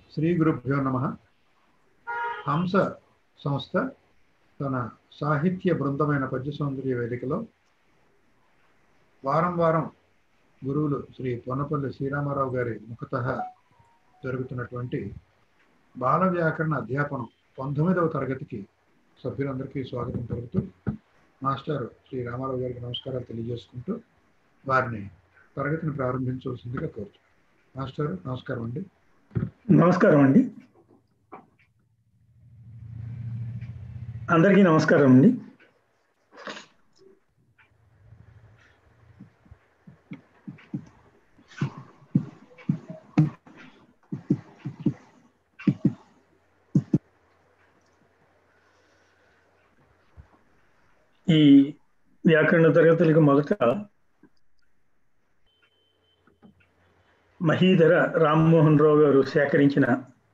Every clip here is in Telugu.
శ్రీ గురుభ్యో నమ హంస సంస్థ తన సాహిత్య బృందమైన పద్య సౌందర్య వేదికలో వారం వారం గురువులు శ్రీ పొన్నపల్లి శ్రీరామారావు గారి ముఖత జరుగుతున్నటువంటి బాల వ్యాకరణ అధ్యాపనం పంతొమ్మిదవ తరగతికి సభ్యులందరికీ స్వాగతం పలుకుతూ మాస్టర్ శ్రీ రామారావు గారికి నమస్కారాలు తెలియజేసుకుంటూ వారిని తరగతిని ప్రారంభించవలసిందిగా కోరుతున్నాను మాస్టర్ నమస్కారం అండి నమస్కారం అండి అందరికీ నమస్కారం అండి ఈ వ్యాకరణ తరగతులకు మొదట మహీధర రామ్మోహన్ రావు గారు సేకరించిన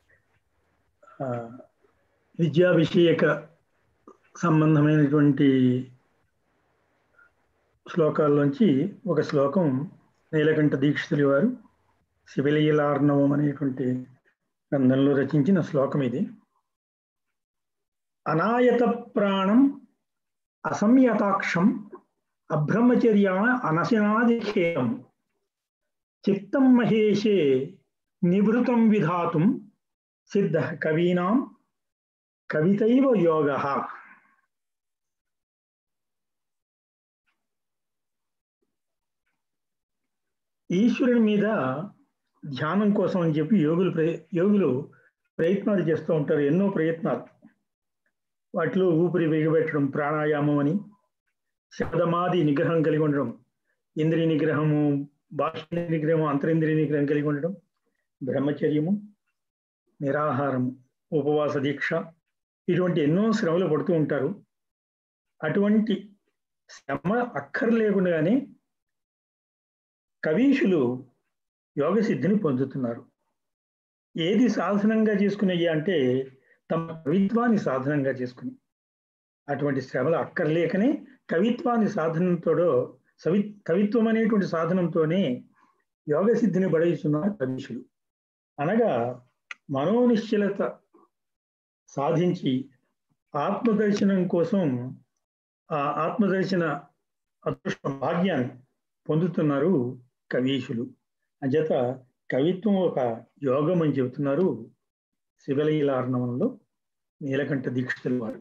విద్యా విషయక సంబంధమైనటువంటి శ్లోకాల్లోంచి ఒక శ్లోకం నీలకంఠ దీక్షితులు వారు శివలీలార్ణవం అనేటువంటి గ్రంథంలో రచించిన శ్లోకం ఇది అనాయత ప్రాణం అసంయతాక్షం అబ్రహ్మచర్య అనశనాదిఖేయం చిత్తం మహేషే నివృతం విధాతుం సిద్ధ కవీనాం కవితైవ యోగ ఈశ్వరుని మీద ధ్యానం కోసం అని చెప్పి యోగులు యోగులు ప్రయత్నాలు చేస్తూ ఉంటారు ఎన్నో ప్రయత్నాలు వాటిలో ఊపిరి బిగబెట్టడం ప్రాణాయామం అని శబ్దమాది నిగ్రహం కలిగి ఉండడం ఇంద్రియ నిగ్రహము బాహ్య నిగ్రహము అంతరింద్రియ నిగ్రహం కలిగి ఉండడం బ్రహ్మచర్యము నిరాహారము ఉపవాస దీక్ష ఇటువంటి ఎన్నో శ్రమలు పడుతూ ఉంటారు అటువంటి శ్రమ అక్కర్లేకుండానే కవీషులు యోగ సిద్ధిని పొందుతున్నారు ఏది సాధనంగా చేసుకునేవి అంటే తమ కవిత్వాన్ని సాధనంగా చేసుకుని అటువంటి శ్రమలు అక్కర్లేకనే కవిత్వాన్ని సాధనంతోడో సవి కవిత్వం అనేటువంటి సాధనంతోనే యోగ సిద్ధిని బడయిస్తున్నారు కవీషులు అనగా మనోనిశ్చలత సాధించి ఆత్మదర్శనం కోసం ఆ ఆత్మదర్శన అదృష్ట భాగ్యాన్ని పొందుతున్నారు కవీషులు అంచేత కవిత్వం ఒక యోగం అని చెబుతున్నారు శివలీలార్ణవంలో నీలకంఠ దీక్షితులు వారు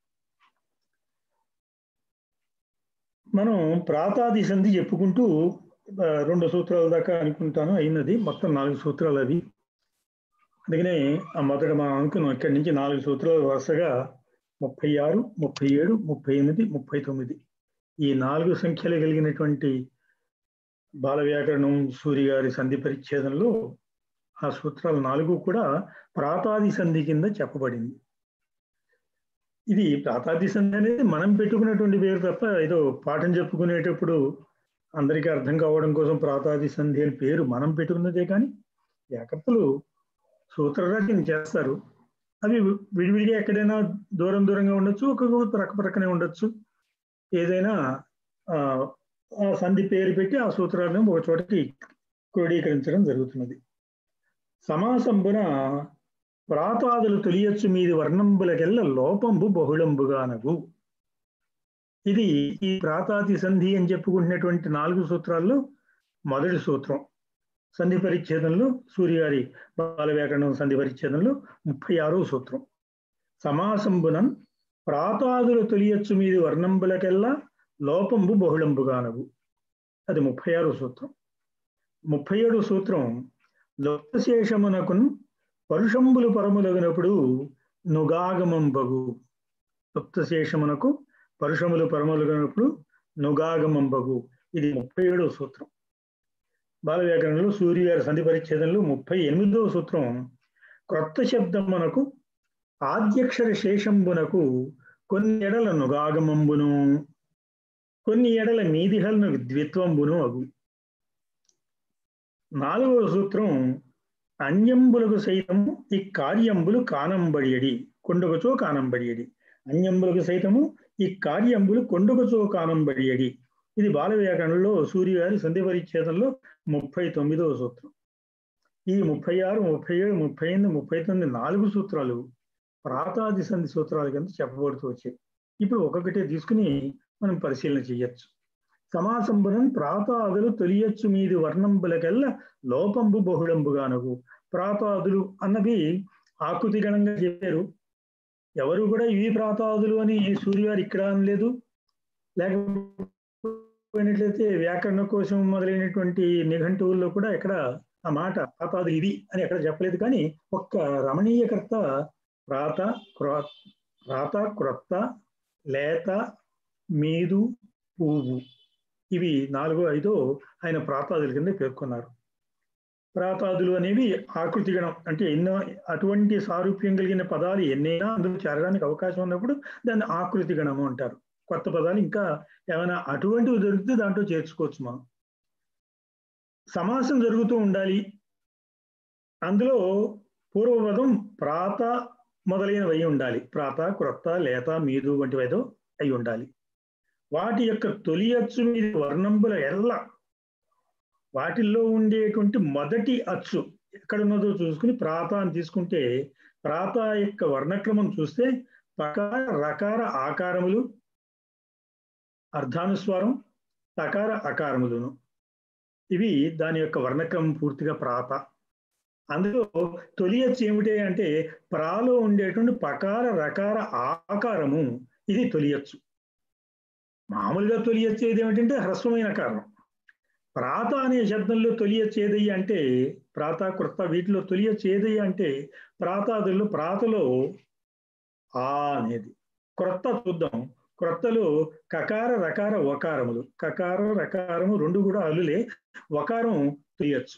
మనం ప్రాతాది సంధి చెప్పుకుంటూ రెండు సూత్రాల దాకా అనుకుంటాను అయినది మొత్తం నాలుగు సూత్రాలు అవి అందుకనే ఆ మొదట మనం అనుకున్నాం ఇక్కడి నుంచి నాలుగు సూత్రాలు వరుసగా ముప్పై ఆరు ముప్పై ఏడు ముప్పై ఎనిమిది ముప్పై తొమ్మిది ఈ నాలుగు సంఖ్యలు కలిగినటువంటి బాల వ్యాకరణం సూర్య గారి సంధి పరిచ్ఛేదంలో ఆ సూత్రాలు నాలుగు కూడా ప్రాతాది సంధి కింద చెప్పబడింది ఇది ప్రాతాది సంధి అనేది మనం పెట్టుకున్నటువంటి పేరు తప్ప ఏదో పాఠం చెప్పుకునేటప్పుడు అందరికీ అర్థం కావడం కోసం ప్రాతాది సంధి అని పేరు మనం పెట్టుకున్నదే కానీ వ్యాకర్తలు సూత్రరచన చేస్తారు అవి విడివిడిగా ఎక్కడైనా దూరం దూరంగా ఉండొచ్చు ఒక్కొక్క ప్రక్క ప్రక్కనే ఉండొచ్చు ఏదైనా ఆ సంధి పేరు పెట్టి ఆ సూత్రాలను ఒక చోటకి క్రోడీకరించడం జరుగుతున్నది సమాసంబున ప్రాతాదులు తొలియచ్చు మీది వర్ణంబులకెల్ల లోపంబు బహుళంబుగానగు ఇది ఈ ప్రాతాది సంధి అని చెప్పుకుంటున్నటువంటి నాలుగు సూత్రాల్లో మొదటి సూత్రం సంధి పరిచ్ఛేదంలో సూర్యగారి బాల వ్యాకరణం సంధి పరిచ్ఛేదంలో ముప్పై ఆరో సూత్రం సమాసంబునన్ ప్రాతాదులు తొలియచ్చు మీది వర్ణంబులకెల్లా లోపంబు బహుళంబుగానగు అది ముప్పై ఆరో సూత్రం ముప్పై ఏడు సూత్రం లుప్తశేషమునకున్ పరుషంబులు పరములగినప్పుడు నుగాగమంబగు లుప్తశేషమునకు పరుషములు పరములగినప్పుడు నుగాగమంబగు ఇది ముప్పై ఏడవ సూత్రం బాల వ్యాకరణంలో సూర్య గారి సంధి పరిచ్ఛేదంలో ముప్పై ఎనిమిదవ సూత్రం క్రొత్త శబ్దమునకు ఆద్యక్షర శేషంబునకు కొన్ని ఎడల నుగాగమంబును కొన్ని ఎడల మీదిహలను ద్విత్వంబును అగు నాలుగవ సూత్రం అన్యంబులకు సైతము ఈ కార్యంబులు కానంబడియడి కొండగచో కానంబడియడి అన్యంబులకు సైతము ఈ కార్యంబులు కొండగచో కానంబడియడి ఇది బాల వ్యాకరణంలో సూర్య గారి సంధి పరిచ్ఛేదంలో ముప్పై తొమ్మిదవ సూత్రం ఈ ముప్పై ఆరు ముప్పై ఏడు ముప్పై ఎనిమిది ముప్పై తొమ్మిది నాలుగు సూత్రాలు ప్రాతాది సంధి సూత్రాల కింద చెప్పబడుతూ వచ్చాయి ఇప్పుడు ఒక్కొక్కటే తీసుకుని మనం పరిశీలన చేయొచ్చు సమాసంబరం ప్రాతాదులు తొలియచ్చు మీది వర్ణంబులకెల్లా లోపంబు బహుళంబుగానగు ప్రాతాదులు అన్నవి ఆకృతి గణంగా చెప్పారు ఎవరు కూడా ఇవి ప్రాతాదులు అని సూర్యవారు ఇక్కడ అనలేదు లేకపోయినట్లయితే వ్యాకరణ కోసం మొదలైనటువంటి నిఘంటువుల్లో కూడా ఎక్కడ ఆ మాట ప్రాతాదులు ఇవి అని ఎక్కడ చెప్పలేదు కానీ ఒక్క రమణీయకర్త ప్రాత ప్రాత క్రొత్త లేత మీదు పువ్వు ఇవి నాలుగో ఐదో ఆయన ప్రాతాదుల కింద పేర్కొన్నారు ప్రాతాదులు అనేవి ఆకృతి గణం అంటే ఎన్నో అటువంటి సారూప్యం కలిగిన పదాలు ఎన్నైనా అందులో చేరడానికి అవకాశం ఉన్నప్పుడు దాన్ని ఆకృతి గణము అంటారు కొత్త పదాలు ఇంకా ఏమైనా అటువంటివి దొరికితే దాంట్లో చేర్చుకోవచ్చు మనం సమాసం జరుగుతూ ఉండాలి అందులో పూర్వపదం ప్రాత మొదలైనవి అయి ఉండాలి ప్రాత క్రొత్త లేత మీదు వంటివి ఏదో అయి ఉండాలి వాటి యొక్క తొలి అచ్చు మీద వర్ణంబుల ఎల్ల వాటిల్లో ఉండేటువంటి మొదటి అచ్చు ఎక్కడున్నదో చూసుకుని ప్రాత అని తీసుకుంటే ప్రాత యొక్క వర్ణక్రమం చూస్తే పకార రకార ఆకారములు అర్ధానుస్వారం తకార అకారములను ఇవి దాని యొక్క వర్ణక్రమం పూర్తిగా ప్రాత అందులో తొలి అచ్చు ఏమిటి అంటే ప్రాలో ఉండేటువంటి పకార రకార ఆకారము ఇది తొలియచ్చు మామూలుగా తొలియచ్చేది ఏమిటంటే హ్రస్వమైన కారణం ప్రాత అనే శబ్దంలో తొలియచ్చేది అంటే ప్రాత కృత వీటిలో తొలియచ్చేది అంటే ప్రాతాదుల్లో ప్రాతలో ఆ అనేది క్రొత్త చూద్దాం క్రొత్తలో కకార రకార వకారములు కకార రకారము రెండు కూడా అల్లులే వకారం తొలియచ్చు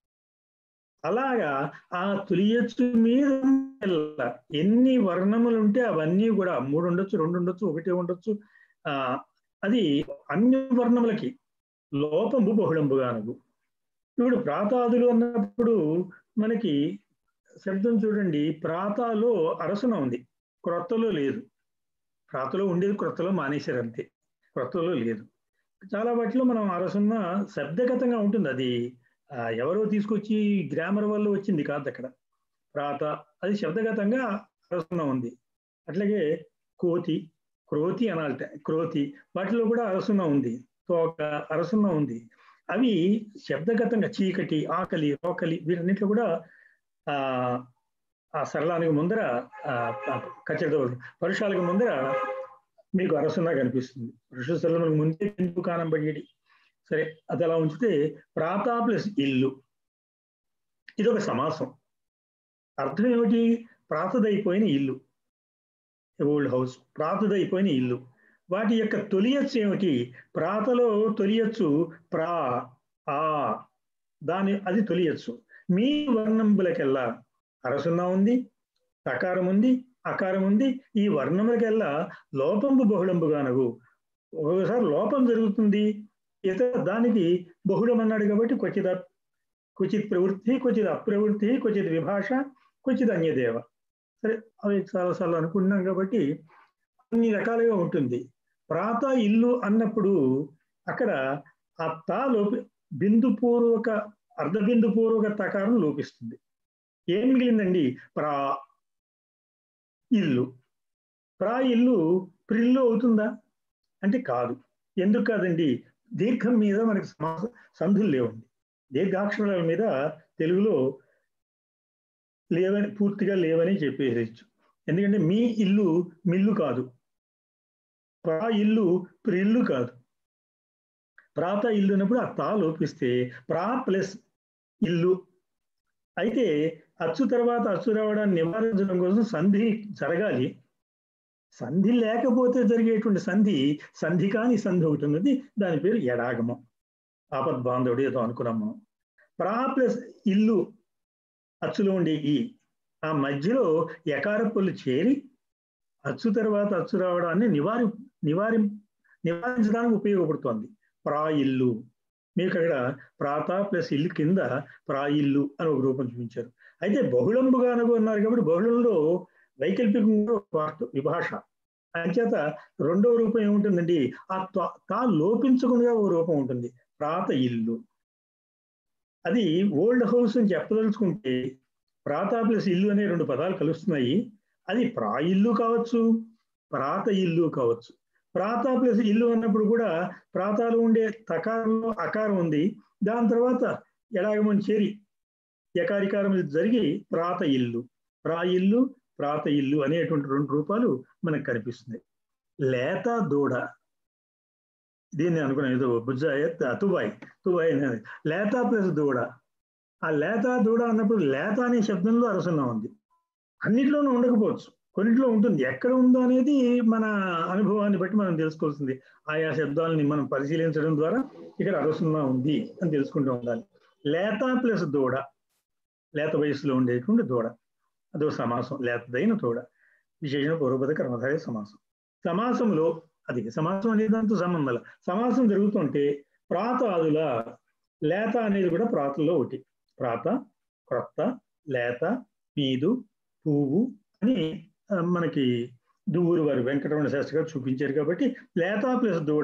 అలాగా ఆ తులియచ్చు మీద ఎన్ని వర్ణములు ఉంటే అవన్నీ కూడా మూడు ఉండొచ్చు రెండు ఉండొచ్చు ఒకటి ఉండొచ్చు ఆ అది అన్ని వర్ణములకి లోపంబు బహుళంబుగానగు ఇప్పుడు ప్రాతాదులు అన్నప్పుడు మనకి శబ్దం చూడండి ప్రాతాలో అరసన ఉంది క్రొత్తలో లేదు ప్రాతలో ఉండేది క్రొత్తలో మానేశారు అంతే క్రొత్తలో లేదు చాలా వాటిలో మనం అరసున్న శబ్దగతంగా ఉంటుంది అది ఎవరో తీసుకొచ్చి గ్రామర్ వల్ల వచ్చింది కాదు అక్కడ ప్రాత అది శబ్దగతంగా అరసున్న ఉంది అట్లాగే కోతి క్రోతి అనాలట క్రోతి వాటిలో కూడా అరసున్న ఉంది తోక అరసున్న ఉంది అవి శబ్దగతంగా చీకటి ఆకలి రోకలి వీటన్నింటిలో కూడా ఆ ఆ సరళానికి ముందర కచ్చడ పరుషాలకు ముందర మీకు అరసున్న కనిపిస్తుంది పురుష సరళములకు ముందే ఎందుకు కానంబడి సరే అది అలా ఉంచితే ప్రాత ప్లస్ ఇల్లు ఇది ఒక సమాసం అర్థం ఏమిటి ప్రాతదైపోయిన ఇల్లు ఓల్డ్ హౌస్ ప్రాతదైపోయిన ఇల్లు వాటి యొక్క తొలియచ్చు ఏమిటి ప్రాతలో తొలియచ్చు ప్రా ఆ దాని అది తొలియచ్చు మీ వర్ణంబులకెల్లా అరసున్న ఉంది తకారం ఉంది అకారం ఉంది ఈ వర్ణములకెల్లా లోపంబు బహుళంబుగానగు ఒక్కొక్కసారి లోపం జరుగుతుంది ఇతర దానికి బహుళం అన్నాడు కాబట్టి క్వచిత క్వచిత్ ప్రవృత్తి క్వచిత్ అప్రవృత్తి క్వచిత్ విభాష క్వచిత్ అన్యదేవ సరే అవి చాలాసార్లు అనుకుంటున్నాం కాబట్టి అన్ని రకాలుగా ఉంటుంది ప్రాత ఇల్లు అన్నప్పుడు అక్కడ ఆ తా లోపి బిందుపూర్వక అర్ధబిందుపూర్వక తకారం లోపిస్తుంది ఏం మిగిలిందండి ప్రా ఇల్లు ప్రా ఇల్లు ప్రిల్లు అవుతుందా అంటే కాదు ఎందుకు కాదండి దీర్ఘం మీద మనకి సమాస సంధులు లేవండి దీర్ఘాక్షరాల మీద తెలుగులో లేవని పూర్తిగా లేవని చెప్పేయచ్చు ఎందుకంటే మీ ఇల్లు మిల్లు కాదు ప్రా ఇల్లు ప్రిల్లు కాదు ప్రాత ఇల్లు అన్నప్పుడు ఆ తా లోపిస్తే ప్రా ప్లస్ ఇల్లు అయితే అచ్చు తర్వాత అచ్చు రావడాన్ని నివారించడం కోసం సంధి జరగాలి సంధి లేకపోతే జరిగేటువంటి సంధి సంధి కాని సంధి ఒకటి ఉన్నది దాని పేరు ఎడాగమం ఆపద్ బాంధవుడు ఏదో అనుకున్నాం మనం ప్రా ప్లస్ ఇల్లు అచ్చులో ఉండే ఈ ఆ మధ్యలో ఎకారపులు చేరి అచ్చు తర్వాత అచ్చు రావడాన్ని నివారి నివారి నివారించడానికి ఉపయోగపడుతోంది ప్రా ఇల్లు మీకు అక్కడ ప్రాత ప్లస్ ఇల్లు కింద ప్రా ఇల్లు అని ఒక రూపం చూపించారు అయితే బహుళంబుగా అనుకున్నారు కాబట్టి బహుళంలో వైకల్పికంగా ఒక విభాష అంచేత రెండవ రూపం ఏముంటుందండి ఆ తా లోపించకుండా ఒక రూపం ఉంటుంది ప్రాత ఇల్లు అది ఓల్డ్ హౌస్ అని చెప్పదలుచుకుంటే ప్రాత ప్లస్ ఇల్లు అనే రెండు పదాలు కలుస్తున్నాయి అది ప్రా ఇల్లు కావచ్చు ప్రాత ఇల్లు కావచ్చు ప్రాత ప్లస్ ఇల్లు అన్నప్పుడు కూడా ప్రాతాలు ఉండే తకారంలో అకారం ఉంది దాని తర్వాత ఎలాగమని చేరి యకారికారం జరిగి ప్రాత ఇల్లు ప్రా ఇల్లు ప్రాత ఇల్లు అనేటువంటి రెండు రూపాలు మనకు కనిపిస్తున్నాయి లేత దూడ దీన్ని అనుకున్నాం ఏదో బుజ్జాయ తుబాయ్ తుబాయ్ అనేది లేత ప్లస్ దూడ ఆ లేత దూడ అన్నప్పుడు లేత అనే శబ్దంలో అరసన ఉంది అన్నిట్లోనూ ఉండకపోవచ్చు కొన్నిట్లో ఉంటుంది ఎక్కడ ఉందో అనేది మన అనుభవాన్ని బట్టి మనం తెలుసుకోవాల్సింది ఆయా శబ్దాలని మనం పరిశీలించడం ద్వారా ఇక్కడ అరసున్నా ఉంది అని తెలుసుకుంటూ ఉండాలి లేత ప్లస్ దూడ లేత వయసులో ఉండేటువంటి దూడ అదో సమాసం లేతదైన దూడ విశేషణ పూర్వపద కర్మధారే సమాసం సమాసంలో అది సమాసం అనేది దాంతో సంబంధాల సమాసం జరుగుతుంటే ప్రాతాదుల లేత అనేది కూడా ప్రాతల్లో ఒకటి ప్రాత క్రొత్త లేత మీదు పువ్వు అని మనకి దువ్వూరు వారు వెంకటరమణ శాస్త్రి గారు చూపించారు కాబట్టి లేత ప్లస్ దూడ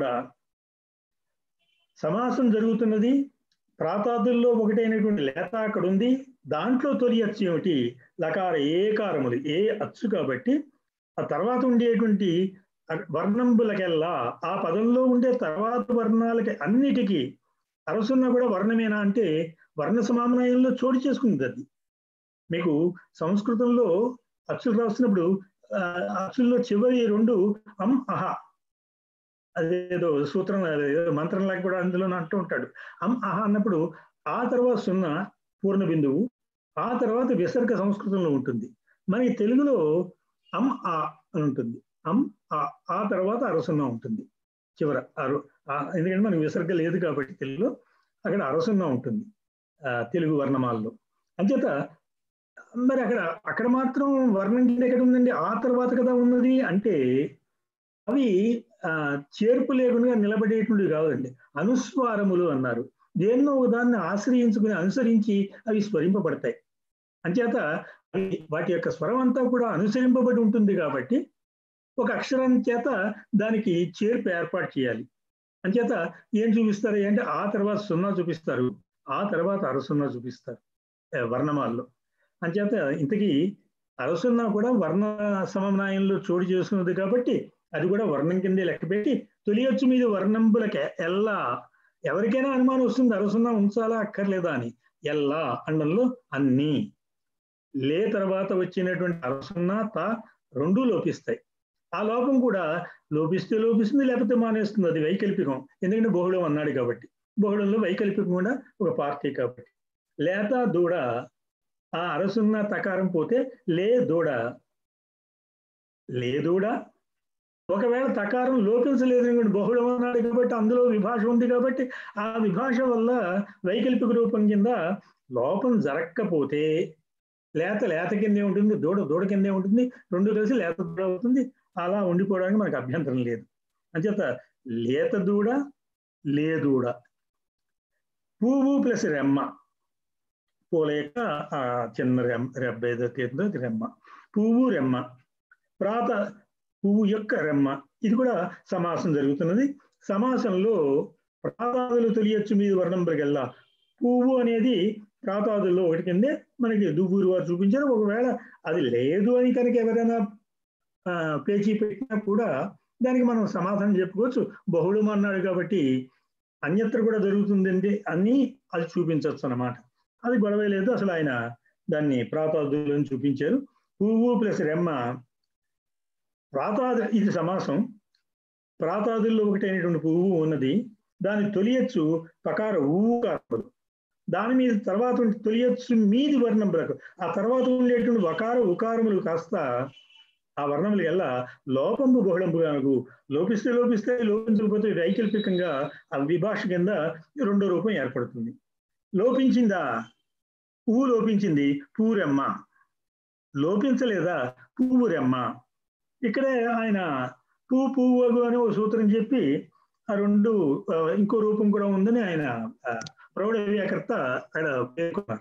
సమాసం జరుగుతున్నది ప్రాతాదుల్లో ఒకటైనటువంటి లేత అక్కడ ఉంది దాంట్లో తొలి అచ్చు ఏమిటి లకార ఏకారములు ఏ అచ్చు కాబట్టి ఆ తర్వాత ఉండేటువంటి వర్ణంబులకెల్లా ఆ పదంలో ఉండే తర్వాత వర్ణాలకి అన్నిటికీ అరసున్న కూడా వర్ణమేనా అంటే వర్ణ సమానయంలో చోటు చేసుకుంది అది మీకు సంస్కృతంలో అచ్చులు రాస్తున్నప్పుడు అచ్చుల్లో చివరి రెండు అం అహ అదేదో సూత్రం ఏదో మంత్రంలాగా కూడా అందులో అంటూ ఉంటాడు అం అహ అన్నప్పుడు ఆ తర్వాత సున్నా పూర్ణ బిందువు ఆ తర్వాత విసర్గ సంస్కృతంలో ఉంటుంది మనకి తెలుగులో అం ఆ అని ఉంటుంది అం ఆ తర్వాత అరసున్న ఉంటుంది చివర అరు ఎందుకంటే మనకి విసర్గ లేదు కాబట్టి తెలుగులో అక్కడ అరసున్న ఉంటుంది తెలుగు వర్ణమాలలో అంచేత మరి అక్కడ అక్కడ మాత్రం వర్ణం కింద ఎక్కడ ఉందండి ఆ తర్వాత కదా ఉన్నది అంటే అవి చేర్పు లేకుండా నిలబడేటువంటివి కాదండి అనుస్వారములు అన్నారు దేన్నో దాన్ని ఆశ్రయించుకుని అనుసరించి అవి స్వరింపబడతాయి అంచేత వాటి యొక్క స్వరం అంతా కూడా అనుసరింపబడి ఉంటుంది కాబట్టి ఒక అక్షరం చేత దానికి చేర్పు ఏర్పాటు చేయాలి అంచేత ఏం చూపిస్తారు అంటే ఆ తర్వాత సున్నా చూపిస్తారు ఆ తర్వాత అరసున్నా చూపిస్తారు వర్ణమాల్లో అంచేత ఇంతకీ అరసున్నా కూడా వర్ణ సమన్వయంలో చోటు చేసుకున్నది కాబట్టి అది కూడా వర్ణం కిందే లెక్క పెట్టి తొలియొచ్చు మీద వర్ణంబులకి ఎల్లా ఎవరికైనా అనుమానం వస్తుంది అరసున్నా ఉంచాలా అక్కర్లేదా అని ఎల్లా అండంలో అన్ని లే తర్వాత వచ్చినటువంటి అరసున్నా తా రెండూ లోపిస్తాయి ఆ లోపం కూడా లోపిస్తే లోపిస్తుంది లేకపోతే మానేస్తుంది అది వైకల్పికం ఎందుకంటే బహుళం అన్నాడు కాబట్టి బహుళంలో వైకల్పికం కూడా ఒక పార్టీ కాబట్టి లేత దూడ ఆ అరసున్న తకారం పోతే లే దూడ లే దూడ ఒకవేళ తకారం లోపించలేదు ఎందుకంటే బహుళం అన్నాడు కాబట్టి అందులో విభాష ఉంది కాబట్టి ఆ విభాష వల్ల వైకల్పిక రూపం కింద లోపం జరగకపోతే లేత లేత కిందే ఉంటుంది దూడ దూడ కిందే ఉంటుంది రెండు కలిసి లేత దూడ అవుతుంది అలా ఉండిపోవడానికి మనకు అభ్యంతరం లేదు అంచేత లేత దూడ లేదూడ పువ్వు ప్లస్ రెమ్మ పూలేక ఆ చిన్న రెమ్మ రెబ్బ ఏదో తీరుందో అది రెమ్మ పువ్వు రెమ్మ ప్రాత పువ్వు యొక్క రెమ్మ ఇది కూడా సమాసం జరుగుతున్నది సమాసంలో ప్రాతాదులు తొలియచ్చు మీద వర్ణం ప్రగల్లా పువ్వు అనేది ప్రాతాదుల్లో ఒకటి కిందే మనకి దువ్వూరు వారు చూపించారు ఒకవేళ అది లేదు అని కనుక ఎవరైనా పేచీ పెట్టినా కూడా దానికి మనం సమాధానం చెప్పుకోవచ్చు బహుళం అన్నాడు కాబట్టి అన్యత్ర కూడా జరుగుతుందండి అన్ని అది చూపించవచ్చు అన్నమాట అది గొడవ లేదు అసలు ఆయన దాన్ని ప్రాతాదులను చూపించారు పువ్వు ప్లస్ రెమ్మ ప్రాతాద ఇది సమాసం ప్రాతాదుల్లో ఒకటైనటువంటి పువ్వు ఉన్నది దాని తొలియచ్చు ప్రకార ఊవు కారములు దాని మీద తర్వాత తొలియచ్చు మీది వర్ణంబులకు ఆ తర్వాత ఉండేటువంటి వకార ఉకారములు కాస్త ఆ వర్ణములు ఎల్లా లోపంబు బహుళంబుగానకు లోపిస్తే లోపిస్తే లోపించకపోతే వైకల్పికంగా ఆ విభాష కింద రెండో రూపం ఏర్పడుతుంది లోపించిందా పువ్వు లోపించింది పూరెమ్మ లోపించలేదా పువ్వు రెమ్మ ఇక్కడే ఆయన పువ్వు పువ్వు అని ఒక సూత్రం చెప్పి ఆ రెండు ఇంకో రూపం కూడా ఉందని ఆయన ప్రౌఢ వ్యాకర్త అక్కడ పేర్కొన్నారు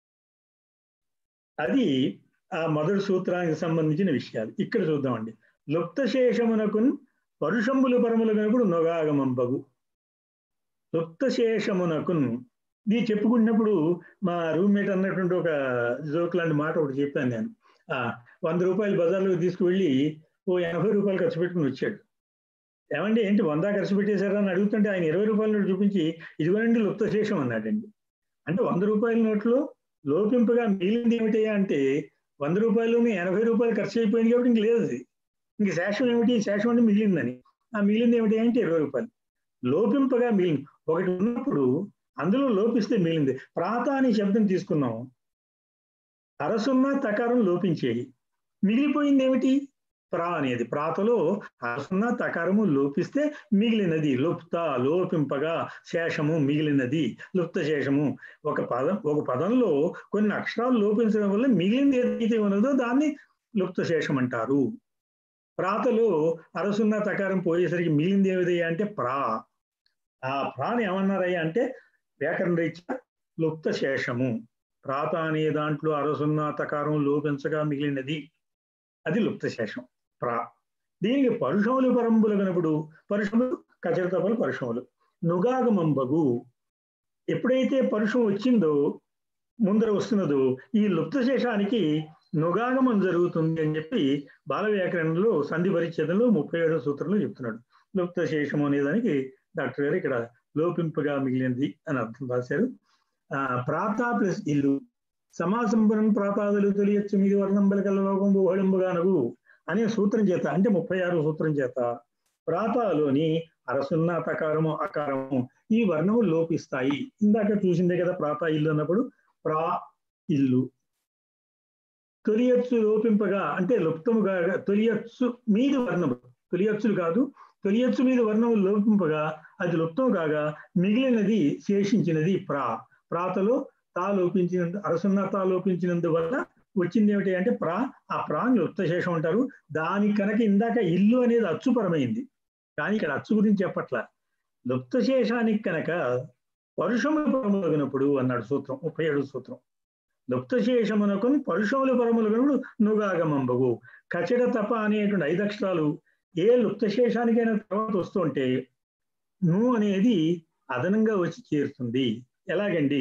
అది ఆ మొదటి సూత్రానికి సంబంధించిన విషయాలు ఇక్కడ చూద్దామండి లుప్త శేషమునకు పరుషంబులు పరములు కనుకుడు నొగాగమంబగు లుప్త శేషమునకు ఇది చెప్పుకున్నప్పుడు మా రూమ్మేట్ అన్నటువంటి ఒక జోక్ లాంటి మాట ఒకటి చెప్పాను నేను ఆ వంద రూపాయలు బజార్లో తీసుకువెళ్ళి ఓ ఎనభై రూపాయలు ఖర్చు పెట్టుకుని వచ్చాడు ఏమండి ఏంటి వంద ఖర్చు పెట్టేశారా అని అడుగుతుంటే ఆయన ఇరవై రూపాయల నోటు చూపించి ఇదిగోనండి లుప్తశేషం అన్నాడండి అంటే వంద రూపాయల నోట్లో లోపింపగా మిగిలింది ఏమిటయ్యా అంటే వంద రూపాయలు ఎనభై రూపాయలు ఖర్చు అయిపోయింది కాబట్టి ఇంక లేదు అది ఇంక శేషం ఏమిటి శేషం అంటే మిగిలిందని ఆ మిగిలింది ఏమిటి అంటే ఇరవై రూపాయలు లోపింపగా మిగిలింది ఒకటి ఉన్నప్పుడు అందులో లోపిస్తే మిగిలింది ప్రాత అనే శబ్దం తీసుకున్నాం అరసున్న తకారం లోపించేయి మిగిలిపోయింది ఏమిటి ప్రా అనేది ప్రాతలో అరసున్న తకారము లోపిస్తే మిగిలినది లుప్త లోపింపగా శేషము మిగిలినది లుప్త శేషము ఒక పదం ఒక పదంలో కొన్ని అక్షరాలు లోపించడం వల్ల మిగిలింది ఏదైతే ఉన్నదో దాన్ని లుప్త శేషం అంటారు ప్రాతలో అరసున్న తకారం పోయేసరికి మిగిలింది ఏమిదయ్యా అంటే ప్రా ఆ ప్రాని ఏమన్నారయ్యా అంటే వ్యాకరణ రీత్యా లుప్త శేషము ప్రాత అనే దాంట్లో అరసున్న తకారం లోపించగా మిగిలినది అది లుప్త శేషం ప్రా దీనికి పరుషములు పరంబులు కనప్పుడు పరుషములు కచరతపలు పరుషములు నుగాగమంబగు ఎప్పుడైతే పరుషం వచ్చిందో ముందర వస్తున్నదో ఈ లుప్త శేషానికి నుగాగమం జరుగుతుంది అని చెప్పి బాల వ్యాకరణంలో సంధి పరిచ్ఛేదంలో ముప్పై ఏడో సూత్రంలో చెప్తున్నాడు లుప్త శేషము అనే దానికి డాక్టర్ గారు ఇక్కడ లోపింపగా మిగిలినది అని అర్థం రాశారు ఆ ప్రాత ప్లస్ ఇల్లు సమాసంపనం ప్రాతాదులు తొలియచ్చు మీది వర్ణం బలకల లోకం బహుళంబుగానగు అనే సూత్రం చేత అంటే ముప్పై ఆరు సూత్రం చేత ప్రాతాలోని అరసున్న తకారము అకారము ఈ వర్ణము లోపిస్తాయి ఇందాక చూసిందే కదా ప్రాత ఇల్లు అన్నప్పుడు ప్రా ఇల్లు తొలియచ్చు లోపింపగా అంటే లుప్తముగా తొలియచ్చు మీది వర్ణము తొలియచ్చులు కాదు తొలియచ్చు మీద వర్ణము లోపింపగా అది లుప్తం కాగా మిగిలినది శేషించినది ప్రా ప్రాతలో తా లోపించినందు అరసున్న తా లోపించినందువల్ల వచ్చింది ఏమిటి అంటే ప్రా ఆ ప్రాని లుప్తశేషం అంటారు దాని కనుక ఇందాక ఇల్లు అనేది అచ్చుపరమైంది కానీ ఇక్కడ అచ్చు గురించి చెప్పట్ల లుప్తశేషానికి కనుక పరుషములు పరములగినప్పుడు అన్నాడు సూత్రం ముప్పై ఏడు సూత్రం లుప్తశేషమునకు పరుషములు పరములగినప్పుడు నుగాగమంబగు కచడ తప అనేటువంటి ఐదు అక్షరాలు ఏ లుప్తశేషానికైనా తర్వాత వస్తుంటే ను అనేది అదనంగా వచ్చి చేరుతుంది ఎలాగండి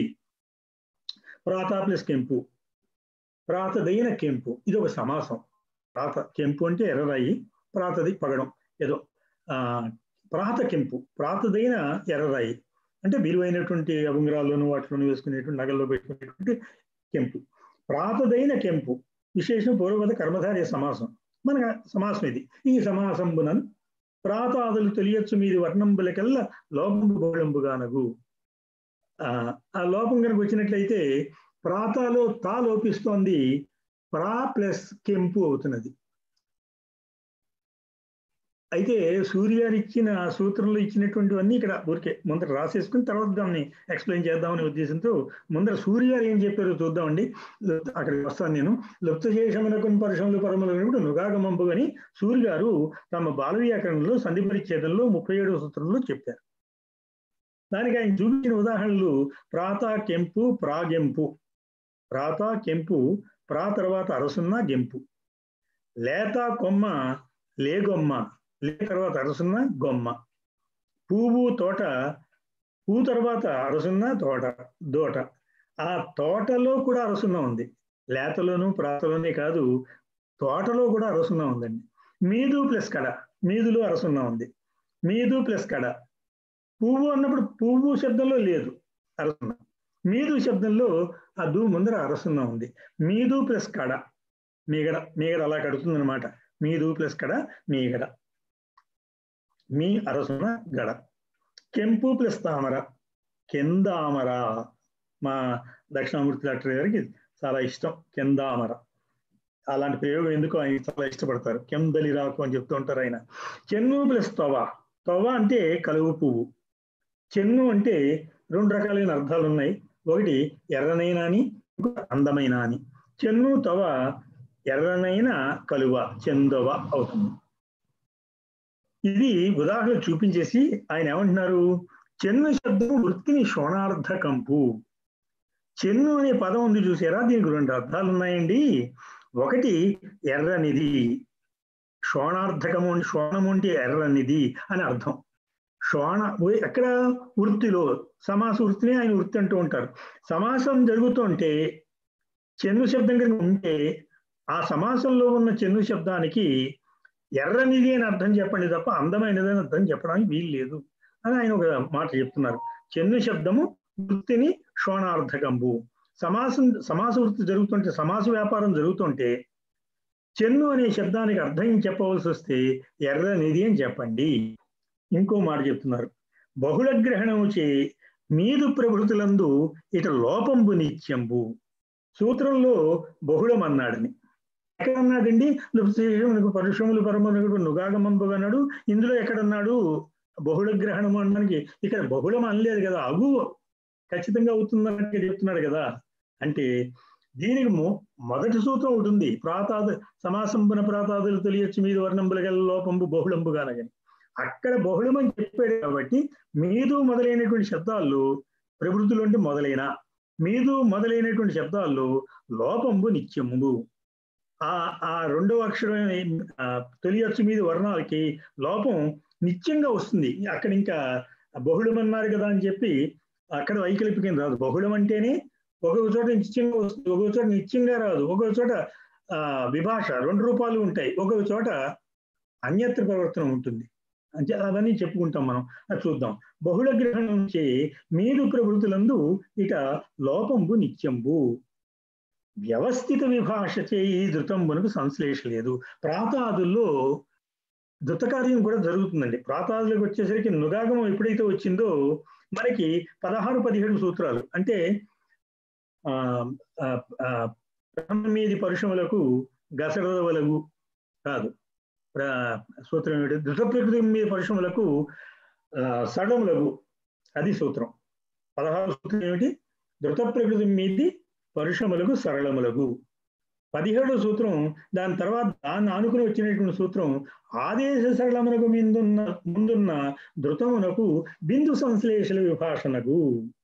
ప్రాత ప్లస్ కెంపు ప్రాతదైన కెంపు ఇది ఒక సమాసం ప్రాత కెంపు అంటే ఎర్రరాయి ప్రాతది పగడం ఏదో ఆ ప్రాత కెంపు ప్రాతదైన ఎర్రరాయి అంటే విలువైనటువంటి అభంగరాల్లోనూ వాటిలోనూ వేసుకునేటువంటి నగల్లో పెట్టుకునేటువంటి కెంపు ప్రాతదైన కెంపు విశేషం పూర్వపద కర్మధార్య సమాసం మన సమాసం ఇది ఈ సమాసంబునన్ ప్రాతాదులు తెలియచ్చు మీది వర్ణంబులకల్లా లోపంబు బోళంబుగానగు ఆ లోపం కనుక వచ్చినట్లయితే ప్రాతాలో తా లోపిస్తోంది ప్రా ప్లస్ కెంపు అవుతున్నది అయితే సూర్య గారు ఇచ్చిన సూత్రంలో ఇచ్చినటువంటివన్నీ ఇక్కడ ఊరికే ముందర రాసేసుకుని తర్వాత దాన్ని ఎక్స్ప్లెయిన్ చేద్దామనే ఉద్దేశంతో ముందర సూర్య గారు ఏం చెప్పారో చూద్దామండి అక్కడికి వస్తాను నేను లుప్తశేషమునకు పరుషములు పరములు నుగాగమంపు అని సూర్య గారు తమ బాల వ్యాకరణంలో సంధి పరిచ్ఛేదంలో ముప్పై ఏడవ సూత్రంలో చెప్పారు దానికి ఆయన చూపించిన ఉదాహరణలు ప్రాత కెంపు ప్రాగెంపు ప్రాత కెంపు ప్రా తర్వాత అరసున్న గెంపు లేత కొమ్మ లేగొమ్మ లే తర్వాత అరసున్న గొమ్మ పువ్వు తోట పూ తర్వాత అరసున్న తోట దోట ఆ తోటలో కూడా అరసున్న ఉంది లేతలోను ప్రాతలోనే కాదు తోటలో కూడా అరసున్న ఉందండి మీదు ప్లస్ కడ మీదులో అరసున్న ఉంది మీదు ప్లస్ కడ పువ్వు అన్నప్పుడు పువ్వు శబ్దంలో లేదు అరసున్న మీదు శబ్దంలో ఆ దూ ముందర అరసున్న ఉంది మీదు ప్లస్ కడ మీగడ మీగడ అలా కడుతుంది అనమాట మీదు ప్లస్ కడ మీగడ మీ అరసున్న గడ కెంపు ప్లస్ తామర కెందామర మా దక్షిణామూర్తి డాక్టర్ గారికి చాలా ఇష్టం కెందామర అలాంటి ప్రయోగం ఎందుకు ఆయన చాలా ఇష్టపడతారు కెందలి రాకు అని చెప్తూ ఉంటారు ఆయన చెన్ను ప్లస్ తొవ తొవ అంటే కలువు పువ్వు చెన్ను అంటే రెండు రకాలైన అర్థాలు ఉన్నాయి ఒకటి ఎర్రనైన అని అందమైన అని చెన్ను తవ ఎర్రనైన కలువ చందవ అవుతుంది ఇది ఉదాహరణ చూపించేసి ఆయన ఏమంటున్నారు చెన్ను శబ్దం వృత్తిని శోణార్థకంపు చెన్ను అనే పదం ఉంది చూసారా దీనికి రెండు అర్థాలు ఉన్నాయండి ఒకటి ఎర్రనిది శోణార్థకము శోణము అంటే ఎర్రనిది అని అర్థం శ్వాణ ఎక్కడ వృత్తిలో సమాస వృత్తిని ఆయన వృత్తి అంటూ ఉంటారు సమాసం జరుగుతుంటే చెన్ను శబ్దం కనుక ఉంటే ఆ సమాసంలో ఉన్న చెన్ను శబ్దానికి ఎర్రనిది అని అర్థం చెప్పండి తప్ప అందమైనది అని అర్థం చెప్పడానికి వీలు లేదు అని ఆయన ఒక మాట చెప్తున్నారు చెన్ను శబ్దము వృత్తిని శ్వానార్థకంబు సమాసం సమాస వృత్తి జరుగుతుంటే సమాస వ్యాపారం జరుగుతుంటే చెన్ను అనే శబ్దానికి అర్థం చెప్పవలసి వస్తే ఎర్రనిది అని చెప్పండి ఇంకో మాట చెప్తున్నారు బహుళ గ్రహణము చే మీదు ప్రభుతులందు ఇట లోపంబు నిత్యంబు సూత్రంలో బహుళం అన్నాడని ఎక్కడ అన్నాడండి లుప్తేషమునకు పరుషములు పరమనుడు నుగాగమంబు అన్నాడు ఇందులో ఎక్కడన్నాడు బహుళ గ్రహణము అనడానికి ఇక్కడ బహుళం అనలేదు కదా అగు ఖచ్చితంగా అవుతుందని చెప్తున్నాడు కదా అంటే దీనికి మొదటి సూత్రం ఒకటి ఉంది ప్రాతాద సమాసంపున ప్రాతాదులు తెలియచ్చు మీద వర్ణంబుల గల లోపంబు బహుళంబు కానగని అక్కడ బహుళం అని చెప్పాడు కాబట్టి మీదు మొదలైనటువంటి శబ్దాల్లో ప్రవృత్తులుంటే మొదలైన మీదు మొదలైనటువంటి శబ్దాల్లో లోపంబు నిత్యము ఆ ఆ రెండవ అక్షరం తొలియచ్చు మీద వర్ణాలకి లోపం నిత్యంగా వస్తుంది అక్కడ ఇంకా బహుళం అన్నారు కదా అని చెప్పి అక్కడ వైకల్పికం రాదు బహుళం అంటేనే ఒక్కొక్క చోట నిత్యంగా వస్తుంది ఒక్కొక్క చోట నిత్యంగా రాదు ఒక్కొక్క చోట ఆ విభాష రెండు రూపాలు ఉంటాయి ఒక్కొక్క చోట అన్యత్ర ప్రవర్తన ఉంటుంది అంటే అవన్నీ చెప్పుకుంటాం మనం అది చూద్దాం బహుళ గ్రహణం చే మీరు ప్రవృత్తులందు ఇట లోపంబు నిత్యంబు వ్యవస్థిత విభాష చే ఈ ధృతంబునకు సంశ్లేష లేదు ప్రాతాదుల్లో ధృతకార్యం కూడా జరుగుతుందండి ప్రాతాదులకు వచ్చేసరికి నుగాగమం ఎప్పుడైతే వచ్చిందో మనకి పదహారు పదిహేడు సూత్రాలు అంటే మీది పరుషములకు గసడవలగు కాదు సూత్రం ఏమిటి ధృత ప్రకృతి మీద పరుషములకు సడములగు అది సూత్రం పదహారు సూత్రం ఏమిటి ధృత ప్రకృతి మీది పరుషములకు సరళములకు పదిహేడో సూత్రం దాని తర్వాత దాన్ని ఆనుకుని వచ్చినటువంటి సూత్రం ఆదేశ సరళమునకు ముందున్న ముందున్న ధృతమునకు బిందు సంశ్లేషణ విభాషణకు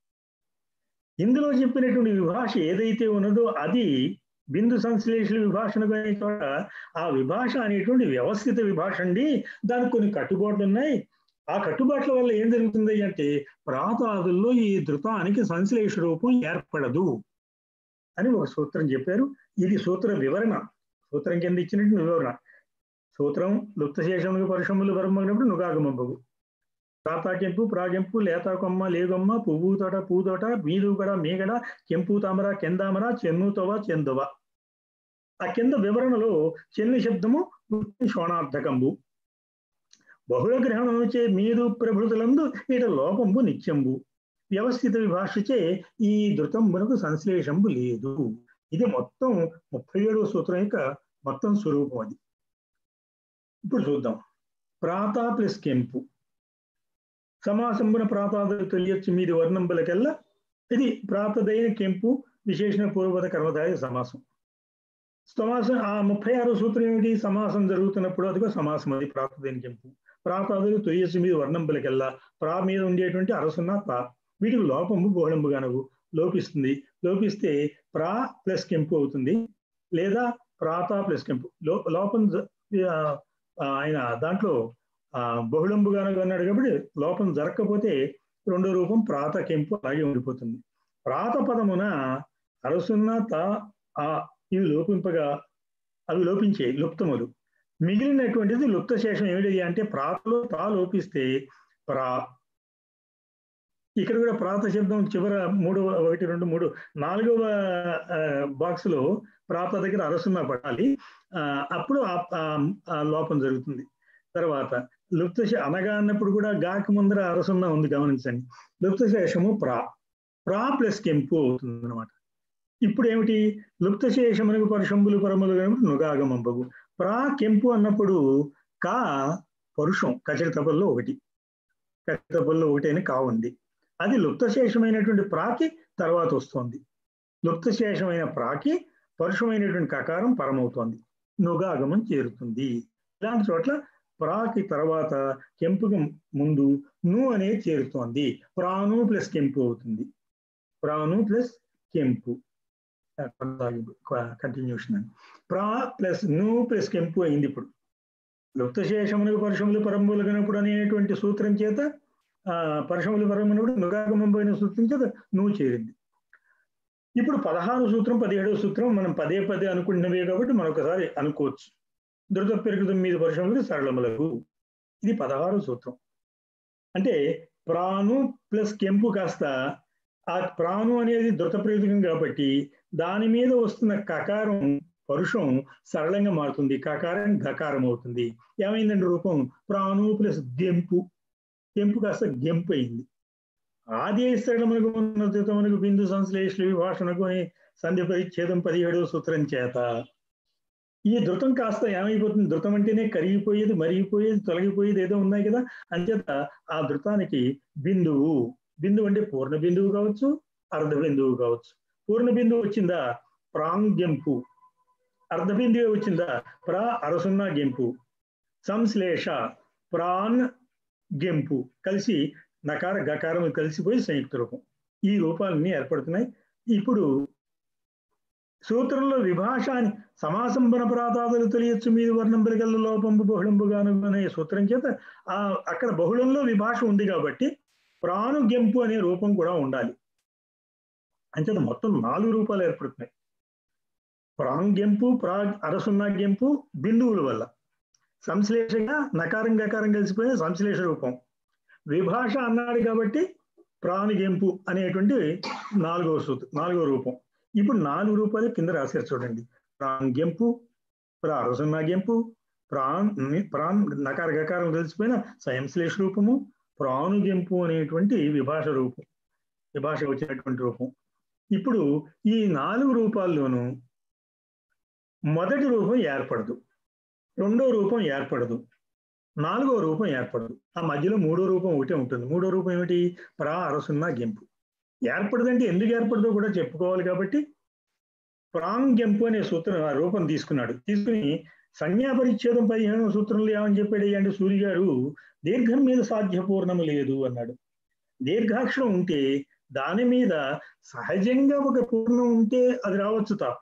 ఇందులో చెప్పినటువంటి విభాష ఏదైతే ఉన్నదో అది బిందు సంశ్లేషణ విభాషణకు అనే చోట ఆ విభాష అనేటువంటి వ్యవస్థిత విభాష అండి దానికి కొన్ని కట్టుబాట్లు ఉన్నాయి ఆ కట్టుబాట్ల వల్ల ఏం జరుగుతుంది అంటే ప్రాతాదుల్లో ఈ ధృతానికి సంశ్లేష రూపం ఏర్పడదు అని ఒక సూత్రం చెప్పారు ఇది సూత్ర వివరణ సూత్రం కింద ఇచ్చినట్టు వివరణ సూత్రం లుప్తశేషములు పరుషములు వరమగినప్పుడు నుగాగమంబగు ప్రాతాకెంపు ప్రాగెంపు లేత కొమ్మ లేగొమ్మ పువ్వు తోట పూతోట మీదుగడ మీగడ కెంపు తామర కెందామర చెన్నుతోవ చెందువ ఆ కింద వివరణలో చెన్ను శబ్దము శోణార్థకంబు బహుళ గ్రహణం చే మీరు ప్రభుతులందు ఇట లోపంబు నిత్యంబు వ్యవస్థిత విభాషచే ఈ ధృతంబునకు సంశ్లేషంబు లేదు ఇది మొత్తం ముప్పై ఏడవ సూత్రం యొక్క మొత్తం స్వరూపం అది ఇప్పుడు చూద్దాం ప్రాత ప్లస్ కెంపు సమాసంబున ప్రాతాదులు తెలియచ్చు మీది వర్ణంబులకెల్లా ఇది ప్రాతదైన కెంపు విశేషణ పూర్వత కర్మదాయ సమాసం సమాసం ఆ ముప్పై ఆరో సూత్రం ఏమిటి సమాసం జరుగుతున్నప్పుడు అదిగో సమాసం అది ప్రాతదైన కెంపు ప్రాతాదులు తొలియచ్చు మీద వర్ణంబులకెల్లా ప్రా మీద ఉండేటువంటి అరసున్న ప్రా వీటికి లోపము బోళంబుగానవు లోపిస్తుంది లోపిస్తే ప్రా ప్లస్ కెంపు అవుతుంది లేదా ప్రాత ప్లస్ కెంపు లో లోపం ఆయన దాంట్లో బహుళంబుగానగా అన్నాడు కాబట్టి లోపం జరగకపోతే రెండో రూపం ప్రాత కెంపు అలాగే ఉండిపోతుంది ప్రాత పదమున అరసున్న తా ఆ ఇవి లోపింపగా అవి లోపించే లుప్తములు మిగిలినటువంటిది లుప్త శేషం ఏమిటి అంటే ప్రాతలో తా లోపిస్తే ప్రా ఇక్కడ కూడా ప్రాత శబ్దం చివర మూడు ఒకటి రెండు మూడు నాలుగవ బాక్స్ లో ప్రాత దగ్గర అరసున్న పడాలి అప్పుడు ఆ లోపం జరుగుతుంది తర్వాత లుప్త అనగా అన్నప్పుడు కూడా గాకి ముందర అరసున్న ఉంది గమనించండి లుప్త శేషము ప్రా ప్రా ప్లస్ కెంపు అవుతుంది అనమాట ఇప్పుడు ఏమిటి లుప్త శేషమునకు పరుషంబులు పరములు నుగాగమంబగు ప్రా కెంపు అన్నప్పుడు కా పరుషం కచరి తపల్లో ఒకటి కచరి తపల్లో ఒకటి అని కా ఉంది అది లుప్తశేషమైనటువంటి ప్రాకి తర్వాత వస్తుంది లుప్తశేషమైన ప్రాకి పరుషమైనటువంటి కకారం పరమవుతోంది నుగాగమం చేరుతుంది ఇలాంటి చోట్ల ప్రాకి తర్వాత కెంపుకి ముందు ను అనేది చేరుతోంది ప్రాను ప్లస్ కెంపు అవుతుంది ప్రాను ప్లస్ కెంపు కంటిన్యూషన్ అని ప్రా ప్లస్ ను ప్లస్ కెంపు అయింది ఇప్పుడు లుప్తశేషమునకు పరుషములు పరములు కనప్పుడు అనేటువంటి సూత్రం చేత ఆ పరశములు పరమనుడు నుగాగమం పోయిన సూత్రం చేత నువ్వు చేరింది ఇప్పుడు పదహారు సూత్రం పదిహేడవ సూత్రం మనం పదే పదే అనుకుంటున్నవే కాబట్టి మరొకసారి అనుకోవచ్చు ధృత పెరుగుదం మీద పరుషములు సరళములకు ఇది పదహారు సూత్రం అంటే ప్రాణు ప్లస్ కెంపు కాస్త ఆ ప్రాణు అనేది ధృత ప్రయోజకం కాబట్టి దాని మీద వస్తున్న కకారం పరుషం సరళంగా మారుతుంది కకారం గకారం అవుతుంది ఏమైందండి రూపం ప్రాణు ప్లస్ గెంపు గెంపు కాస్త గెంపు అయింది ఆది సరళమునకు మనకు బిందు సంశ్లేషణ విభాషణకు అని సంధి పరిచ్ఛేదం పదిహేడవ సూత్రం చేత ఈ ధృతం కాస్త ఏమైపోతుంది ధృతం అంటేనే కరిగిపోయేది మరిగిపోయేది తొలగిపోయేది ఏదో ఉన్నాయి కదా అంచేత ఆ ధృతానికి బిందువు బిందువు అంటే పూర్ణ బిందువు కావచ్చు అర్ధ బిందువు కావచ్చు పూర్ణ బిందువు వచ్చిందా ప్రాంగ్ గెంపు అర్ధ బిందువు వచ్చిందా ప్రా అరసున్న గెంపు సంశ్లేష ప్రాన్ గెంపు కలిసి నకార గకారం కలిసిపోయి సంయుక్త రూపం ఈ రూపాలన్నీ ఏర్పడుతున్నాయి ఇప్పుడు సూత్రంలో విభాషాన్ని సమాసంబన ప్రాతాదులు తెలియచ్చు మీద వర్ణం పెరగల్ల లోపంబు బహుళంబుగాను అనే సూత్రం చేత ఆ అక్కడ బహుళంలో విభాష ఉంది కాబట్టి ప్రాణు గెంపు అనే రూపం కూడా ఉండాలి అంచేత మొత్తం నాలుగు రూపాలు ఏర్పడుతున్నాయి ప్రాంగెంపు ప్రా అరసున్నా గెంపు బిందువుల వల్ల సంశ్లేషగా నకారం గకారం కలిసిపోయిన సంశ్లేష రూపం విభాష అన్నాడు కాబట్టి ప్రాణిగెంపు అనేటువంటి నాలుగవ సూత్రం నాలుగవ రూపం ఇప్పుడు నాలుగు రూపాయలు కింద రాశారు చూడండి ప్రాంగెంపు ప్రారసున్నా గెంపు ప్రాన్ ప్రాన్ నకార గకారం తెలిసిపోయిన సంశ్లేష రూపము ప్రాణుగెంపు అనేటువంటి విభాష రూపం విభాష వచ్చినటువంటి రూపం ఇప్పుడు ఈ నాలుగు రూపాల్లోనూ మొదటి రూపం ఏర్పడదు రెండో రూపం ఏర్పడదు నాలుగో రూపం ఏర్పడదు ఆ మధ్యలో మూడో రూపం ఒకటే ఉంటుంది మూడో రూపం ఏమిటి ప్రా అరసున్న గెంపు ఏర్పడదంటే ఎందుకు ఏర్పడదో కూడా చెప్పుకోవాలి కాబట్టి ప్రాంగ్ గెంపు అనే సూత్రం ఆ రూపం తీసుకున్నాడు తీసుకుని సంజ్ఞా పరిచ్ఛేదం పదిహేను సూత్రంలో ఏమని చెప్పాడు అంటే సూర్య గారు దీర్ఘం మీద సాధ్యపూర్ణము లేదు అన్నాడు దీర్ఘాక్షరం ఉంటే దాని మీద సహజంగా ఒక పూర్ణం ఉంటే అది రావచ్చు తప్ప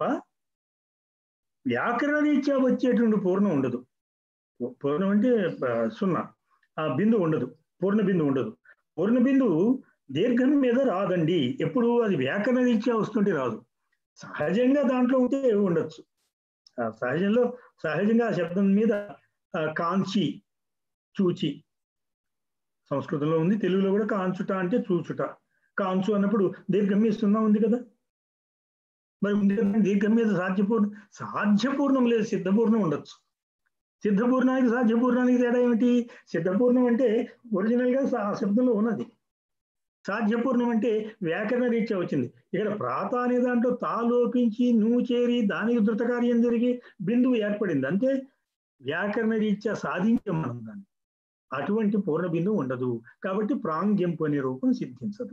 వ్యాకరణ రీత్యా వచ్చేటువంటి పూర్ణం ఉండదు పూర్ణం అంటే సున్నా ఆ బిందు ఉండదు పూర్ణ బిందు ఉండదు పూర్ణ బిందు దీర్ఘం మీద రాదండి ఎప్పుడు అది వ్యాకరణ రీత్యా వస్తుంటే రాదు సహజంగా దాంట్లో ఉంటే ఉండొచ్చు సహజంలో సహజంగా ఆ శబ్దం మీద కాంచి చూచి సంస్కృతంలో ఉంది తెలుగులో కూడా కాంచుట అంటే చూచుట కాంచు అన్నప్పుడు దీర్ఘం మీద సున్నా ఉంది కదా మరి ఉంది కదా దీర్ఘం మీద సాధ్యపూర్ణం సాధ్యపూర్ణం లేదు సిద్ధపూర్ణం ఉండొచ్చు సిద్ధపూర్ణానికి సాధ్యపూర్ణానికి తేడా ఏమిటి సిద్ధపూర్ణం అంటే ఒరిజినల్ గా ఆ శబ్దంలో ఉన్నది సాధ్యపూర్ణం అంటే వ్యాకరణ రీత్యా వచ్చింది ఇక్కడ ప్రాత అనే దాంట్లో తా లోపించి నువ్వు చేరి దానికి ధృత కార్యం జరిగి బిందువు ఏర్పడింది అంటే వ్యాకరణ రీత్యా సాధించాం మనం దాన్ని అటువంటి పూర్ణ బిందువు ఉండదు కాబట్టి ప్రాంగ్యంపు అనే రూపం సిద్ధించదు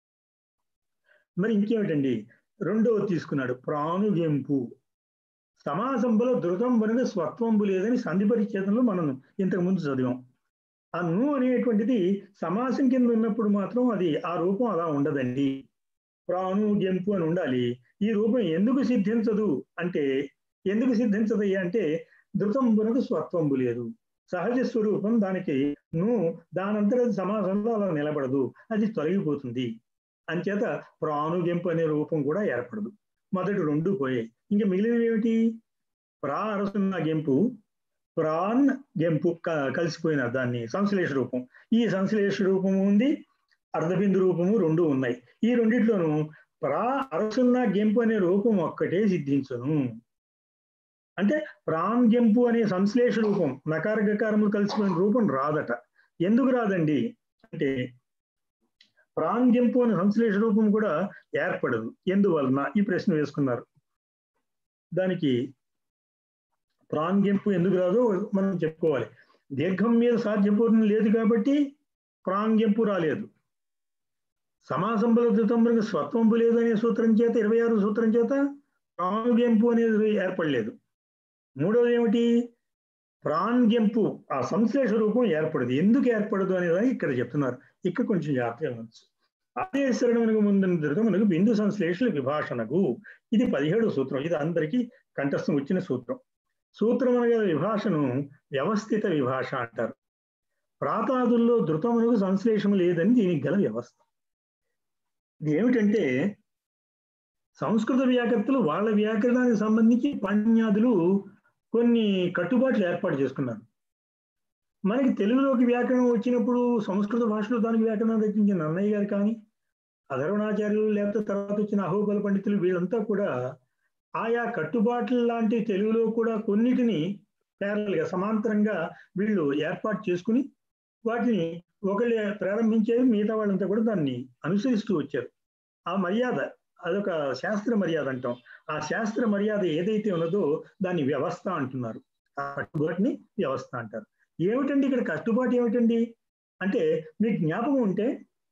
మరి ఇంకేమిటండి రెండవ తీసుకున్నాడు ప్రాణుగెంపు సమాసంబులో ధృతం వనక స్వత్వంబు లేదని సంధి పరిచ్ఛేదంలో మనం ఇంతకు ముందు చదివాం ఆ ను అనేటువంటిది సమాసం కింద ఉన్నప్పుడు మాత్రం అది ఆ రూపం అలా ఉండదండి ప్రాణు గెంపు అని ఉండాలి ఈ రూపం ఎందుకు సిద్ధించదు అంటే ఎందుకు సిద్ధించదు అంటే ధృతం వనకు స్వత్వంబు లేదు సహజ స్వరూపం దానికి ను దానంతర సమాసంలో అలా నిలబడదు అది తొలగిపోతుంది అంచేత ప్రాణుగెంపు అనే రూపం కూడా ఏర్పడదు మొదటి రెండు పోయాయి ఇంకా మిగిలినవి ఏమిటి ప్రా అరసున్న గెంపు ప్రాన్ గెంపు కలిసిపోయిన దాన్ని సంశ్లేష రూపం ఈ సంశ్లేష రూపము ఉంది అర్ధబిందు రూపము రెండు ఉన్నాయి ఈ రెండిట్లోనూ ప్రా అరసున్న గెంపు అనే రూపం ఒక్కటే సిద్ధించును అంటే ప్రాన్ గెంపు అనే సంశ్లేష రూపం నకార గకారములు కలిసిపోయిన రూపం రాదట ఎందుకు రాదండి అంటే ప్రాంగ్యంపు అనే సంశ్లేష రూపం కూడా ఏర్పడదు ఎందువలన ఈ ప్రశ్న వేసుకున్నారు దానికి ప్రాంగ్యంపు ఎందుకు రాదో మనం చెప్పుకోవాలి దీర్ఘం మీద సాధ్యపూర్ణం లేదు కాబట్టి ప్రాంగ్యంపు రాలేదు సమాసంబల ధృతంబులకు స్వత్వంపు లేదు అనే సూత్రం చేత ఇరవై ఆరు సూత్రం చేత ప్రాంగ్యంపు అనేది ఏర్పడలేదు మూడవది ఏమిటి ప్రాంగ్యంపు ఆ సంశ్లేష రూపం ఏర్పడదు ఎందుకు ఏర్పడదు అనేది ఇక్కడ చెప్తున్నారు ఇక్కడ కొంచెం జాగ్రత్తగా ఉండొచ్చు ఆదేశరణకు ముందున తిరగ మనకు బిందు సంశ్లేషణ విభాషణకు ఇది పదిహేడు సూత్రం ఇది అందరికీ కంఠస్థం వచ్చిన సూత్రం సూత్రం అనగా విభాషను వ్యవస్థిత విభాష అంటారు ప్రాతాదుల్లో ధృతమునకు సంశ్లేషము లేదని దీనికి గల వ్యవస్థ ఇది ఏమిటంటే సంస్కృత వ్యాకర్తలు వాళ్ళ వ్యాకరణానికి సంబంధించి పాణ్యాదులు కొన్ని కట్టుబాట్లు ఏర్పాటు చేసుకున్నారు మనకి తెలుగులోకి వ్యాకరణం వచ్చినప్పుడు సంస్కృత భాషలో దానికి వ్యాకరణం రచించిన నన్నయ్య గారు కానీ అధర్వణాచార్యులు లేకపోతే తర్వాత వచ్చిన అహోబల పండితులు వీళ్ళంతా కూడా ఆయా కట్టుబాట్ల లాంటి తెలుగులో కూడా కొన్నిటిని ప్యారల్గా సమాంతరంగా వీళ్ళు ఏర్పాటు చేసుకుని వాటిని ఒకళ్ళు ప్రారంభించేది మిగతా వాళ్ళంతా కూడా దాన్ని అనుసరిస్తూ వచ్చారు ఆ మర్యాద అదొక శాస్త్ర మర్యాద అంటాం ఆ శాస్త్ర మర్యాద ఏదైతే ఉన్నదో దాన్ని వ్యవస్థ అంటున్నారు ఆ కట్టుబాటుని వ్యవస్థ అంటారు ఏమిటండి ఇక్కడ కట్టుబాటు ఏమిటండి అంటే మీకు జ్ఞాపకం ఉంటే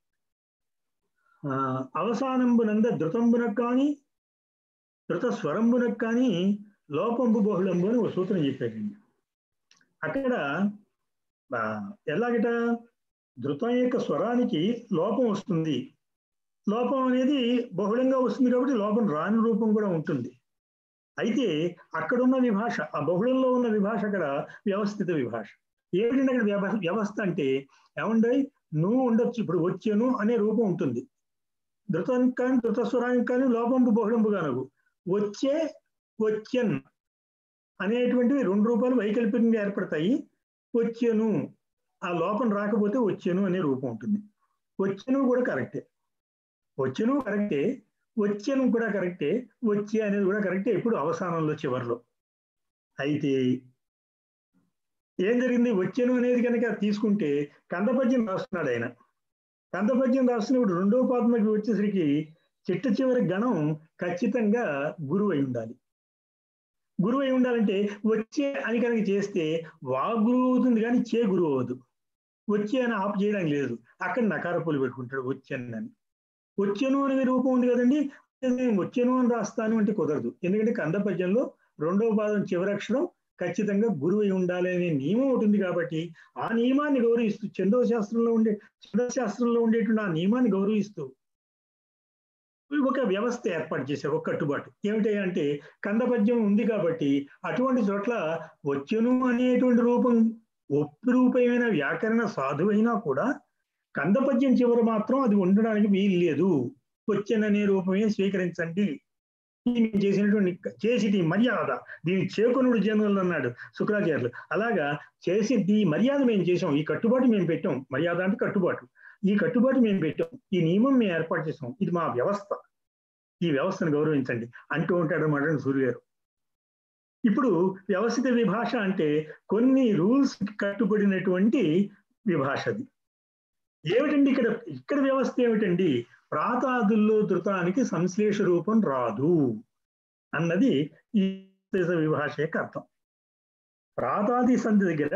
అవసానంబునంద ధృతంబునకు కానీ ధృత స్వరంబునకు కానీ లోపంబు బహుళంబు అని ఒక సూత్రం చెప్పారండి అక్కడ ఎలాగట ధృతం యొక్క స్వరానికి లోపం వస్తుంది లోపం అనేది బహుళంగా వస్తుంది కాబట్టి లోపం రాని రూపం కూడా ఉంటుంది అయితే అక్కడున్న విభాష ఆ బహుళంలో ఉన్న విభాష అక్కడ వ్యవస్థిత విభాష ఏమిటంటే అక్కడ వ్యవస్థ అంటే ఏమండీ నువ్వు ఉండొచ్చు ఇప్పుడు వచ్చాను అనే రూపం ఉంటుంది ధృతానికి కానీ ధృతస్వరానికి కానీ లోపంపు బహుళంపు కానగు వచ్చే వచ్చన్ అనేటువంటివి రెండు రూపాయలు వైకల్పికంగా ఏర్పడతాయి వచ్చాను ఆ లోపం రాకపోతే వచ్చాను అనే రూపం ఉంటుంది వచ్చను కూడా కరెక్టే వచ్చను కరెక్టే వచ్చను కూడా కరెక్టే వచ్చే అనేది కూడా కరెక్టే ఇప్పుడు అవసానంలో చివరిలో అయితే ఏం జరిగింది వచ్చను అనేది కనుక తీసుకుంటే కందపద్యం రాస్తున్నాడు ఆయన కందపద్యం రాస్తున్నప్పుడు రెండో పాత్మకి వచ్చేసరికి చిట్ట చివరి గణం ఖచ్చితంగా గురువు అయి ఉండాలి గురువు అయి ఉండాలంటే వచ్చే అని కనుక చేస్తే వా గురువు అవుతుంది కానీ చే గురువు అవ్వదు వచ్చే అని ఆపు చేయడానికి లేదు అక్కడ నకారపులు పెట్టుకుంటాడు వచ్చాను వచ్చాను అనే రూపం ఉంది కదండి నేను వచ్చాను అని రాస్తాను అంటే కుదరదు ఎందుకంటే కంద పద్యంలో రెండవ పాదం చివరక్షరం ఖచ్చితంగా గురువు అయి ఉండాలి అనే నియమం ఉంటుంది కాబట్టి ఆ నియమాన్ని గౌరవిస్తూ చందో శాస్త్రంలో ఉండే శాస్త్రంలో ఉండేటువంటి ఆ నియమాన్ని గౌరవిస్తూ ఒక వ్యవస్థ ఏర్పాటు చేశారు ఒక కట్టుబాటు ఏమిటి అంటే కందపద్యం ఉంది కాబట్టి అటువంటి చోట్ల వచ్చును అనేటువంటి రూపం ఒప్పి రూపమైన వ్యాకరణ సాధువైనా కూడా కందపద్యం చివర మాత్రం అది ఉండడానికి వీలు లేదు వచ్చననే రూపమే స్వీకరించండి మేము చేసినటువంటి చేసి మర్యాద దీని చేకొనుడు జనులు అన్నాడు శుక్రాచార్యులు అలాగా చేసి ఈ మర్యాద మేము చేసాం ఈ కట్టుబాటు మేము పెట్టాం మర్యాద అంటే కట్టుబాటు ఈ కట్టుబాటు మేము పెట్టాం ఈ నియమం మేము ఏర్పాటు చేసాం ఇది మా వ్యవస్థ ఈ వ్యవస్థను గౌరవించండి అంటూ ఉంటాడు అన్నమాట సూర్య గారు ఇప్పుడు వ్యవస్థిత విభాష అంటే కొన్ని రూల్స్ కట్టుబడినటువంటి విభాషది ఏమిటండి ఇక్కడ ఇక్కడ వ్యవస్థ ఏమిటండి ప్రాతాదుల్లో ధృతానికి సంశ్లేష రూపం రాదు అన్నది ఈ విభాష యొక్క అర్థం ప్రాతాది సంధి దగ్గర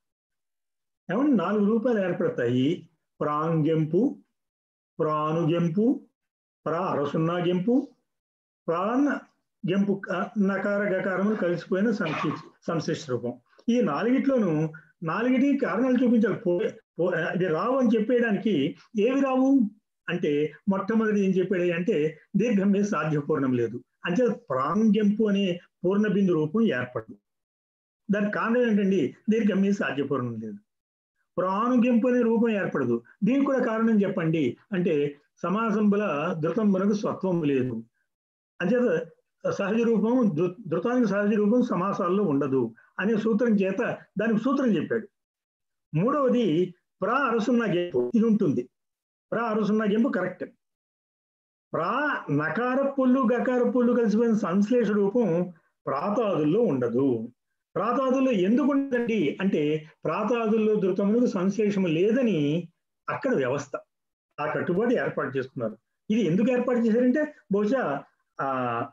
ఏమంటే నాలుగు రూపాయలు ఏర్పడతాయి ప్రాంగెంపు ప్రానుగెంపు ప్రా అరసున్నా గెంపు ప్రాన్ గెంపు నకార గకారములు కలిసిపోయిన సంక్షి సంశ్లిష్ట రూపం ఈ నాలుగిట్లోనూ నాలుగిటి కారణాలు చూపించాలి పో ఇది రావు అని చెప్పేయడానికి ఏవి రావు అంటే మొట్టమొదటి ఏం చెప్పాడు అంటే దీర్ఘం మీద సాధ్యపూర్ణం లేదు అంటే ప్రాంగ్యంపు అనే పూర్ణ బిందు రూపం ఏర్పడదు దానికి కారణం ఏంటండి దీర్ఘం మీద సాధ్యపూర్ణం లేదు ప్రాణుగింపు అనే రూపం ఏర్పడదు దీనికి కూడా కారణం చెప్పండి అంటే సమాసంబుల ధృతం మనకు స్వత్వం లేదు అంచేత సహజ రూపం ధృతానికి సహజ రూపం సమాసాల్లో ఉండదు అనే సూత్రం చేత దానికి సూత్రం చెప్పాడు మూడవది ప్రా అరసున్న గెంపు ఇది ఉంటుంది ప్రా అరసున్న గెంపు కరెక్ట్ ప్రా నకార పుల్లు గకార పుల్లు కలిసిపోయిన సంశ్లేష రూపం ప్రాతాదుల్లో ఉండదు ప్రాతాదుల్లో ఎందుకు ఉండదండి అంటే ప్రాతాదుల్లో ధృతములకు సంశ్లేషము లేదని అక్కడ వ్యవస్థ ఆ కట్టుబాటు ఏర్పాటు చేసుకున్నారు ఇది ఎందుకు ఏర్పాటు చేశారంటే బహుశా ఆ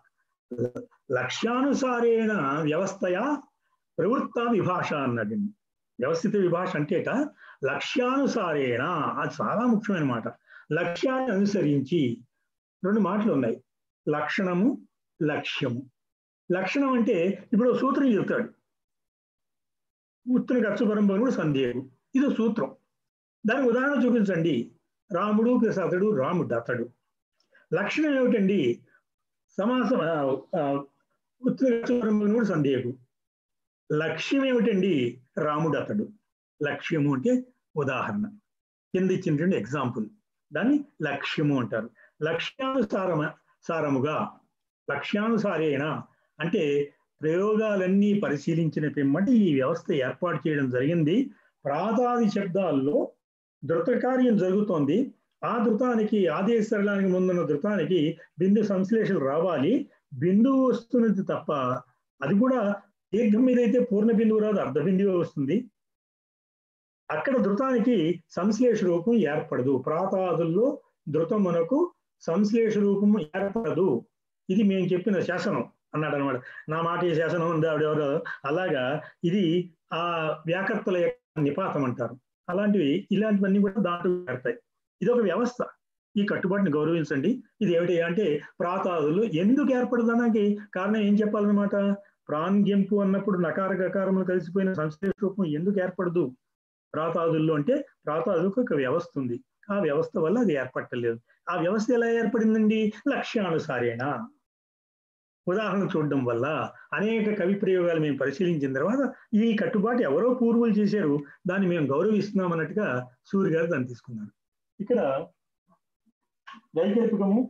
లక్ష్యానుసారేణ వ్యవస్థయా ప్రవృత్త విభాష అన్నాడండి వ్యవస్థిత విభాష అంటేట లక్ష్యానుసారేణ అది చాలా ముఖ్యమైన మాట లక్ష్యాన్ని అనుసరించి రెండు మాటలు ఉన్నాయి లక్షణము లక్ష్యము లక్షణం అంటే ఇప్పుడు సూత్రం చెప్తాడు ఉత్తుని గచ్చపరంలో కూడా సందేహం ఇది సూత్రం దానికి ఉదాహరణ చూపించండి రాముడు ప్రసాదుడు రాముడు అతడు లక్షణం ఏమిటండి సమాసం ఉత్తుని గచ్చపరంలో కూడా సందేహం లక్ష్యం ఏమిటండి రాముడు అతడు లక్ష్యము అంటే ఉదాహరణ కింద ఇచ్చినటువంటి ఎగ్జాంపుల్ దాన్ని లక్ష్యము అంటారు లక్ష్యానుసారమ సారముగా లక్ష్యానుసారేణ అంటే ప్రయోగాలన్నీ పరిశీలించిన పిమ్మటి ఈ వ్యవస్థ ఏర్పాటు చేయడం జరిగింది ప్రాతాది శబ్దాల్లో ధృత కార్యం జరుగుతోంది ఆ ధృతానికి ఆదేశ సరళానికి ముందున్న ధృతానికి బిందు సంశ్లేషణ రావాలి బిందువు వస్తున్నది తప్ప అది కూడా దీర్ఘం మీద అయితే పూర్ణ బిందువు రాదు అర్ధ బిందువు వస్తుంది అక్కడ ధృతానికి సంశ్లేష రూపం ఏర్పడదు ప్రాతాదుల్లో ధృతం మనకు సంశ్లేష రూపం ఏర్పడదు ఇది మేము చెప్పిన శాసనం అన్నాడు అనమాట నా మాట ఈ శాసనం ఉంది ఆవిడెవరో అలాగా ఇది ఆ వ్యాకర్తల యొక్క నిపాతం అంటారు అలాంటివి ఇలాంటివన్నీ కూడా దాంట్లో పెడతాయి ఇది ఒక వ్యవస్థ ఈ కట్టుబాటుని గౌరవించండి ఇది ఏమిటి అంటే ప్రాతాదులు ఎందుకు ఏర్పడదానికి కారణం ఏం చెప్పాలన్నమాట ప్రాంగ్యంపు అన్నప్పుడు నకార గకారములు కలిసిపోయిన సంశ్లేష రూపం ఎందుకు ఏర్పడదు ప్రాతాదుల్లో అంటే ప్రాతాదులకు ఒక వ్యవస్థ ఉంది ఆ వ్యవస్థ వల్ల అది ఏర్పడలేదు ఆ వ్యవస్థ ఎలా ఏర్పడిందండి లక్ష్యానుసారేణ ఉదాహరణ చూడడం వల్ల అనేక కవి ప్రయోగాలు మేము పరిశీలించిన తర్వాత ఈ కట్టుబాటు ఎవరో పూర్వులు చేశారు దాన్ని మేము గౌరవిస్తున్నాం అన్నట్టుగా సూర్య గారు దాన్ని తీసుకున్నారు ఇక్కడ వైకల్పికము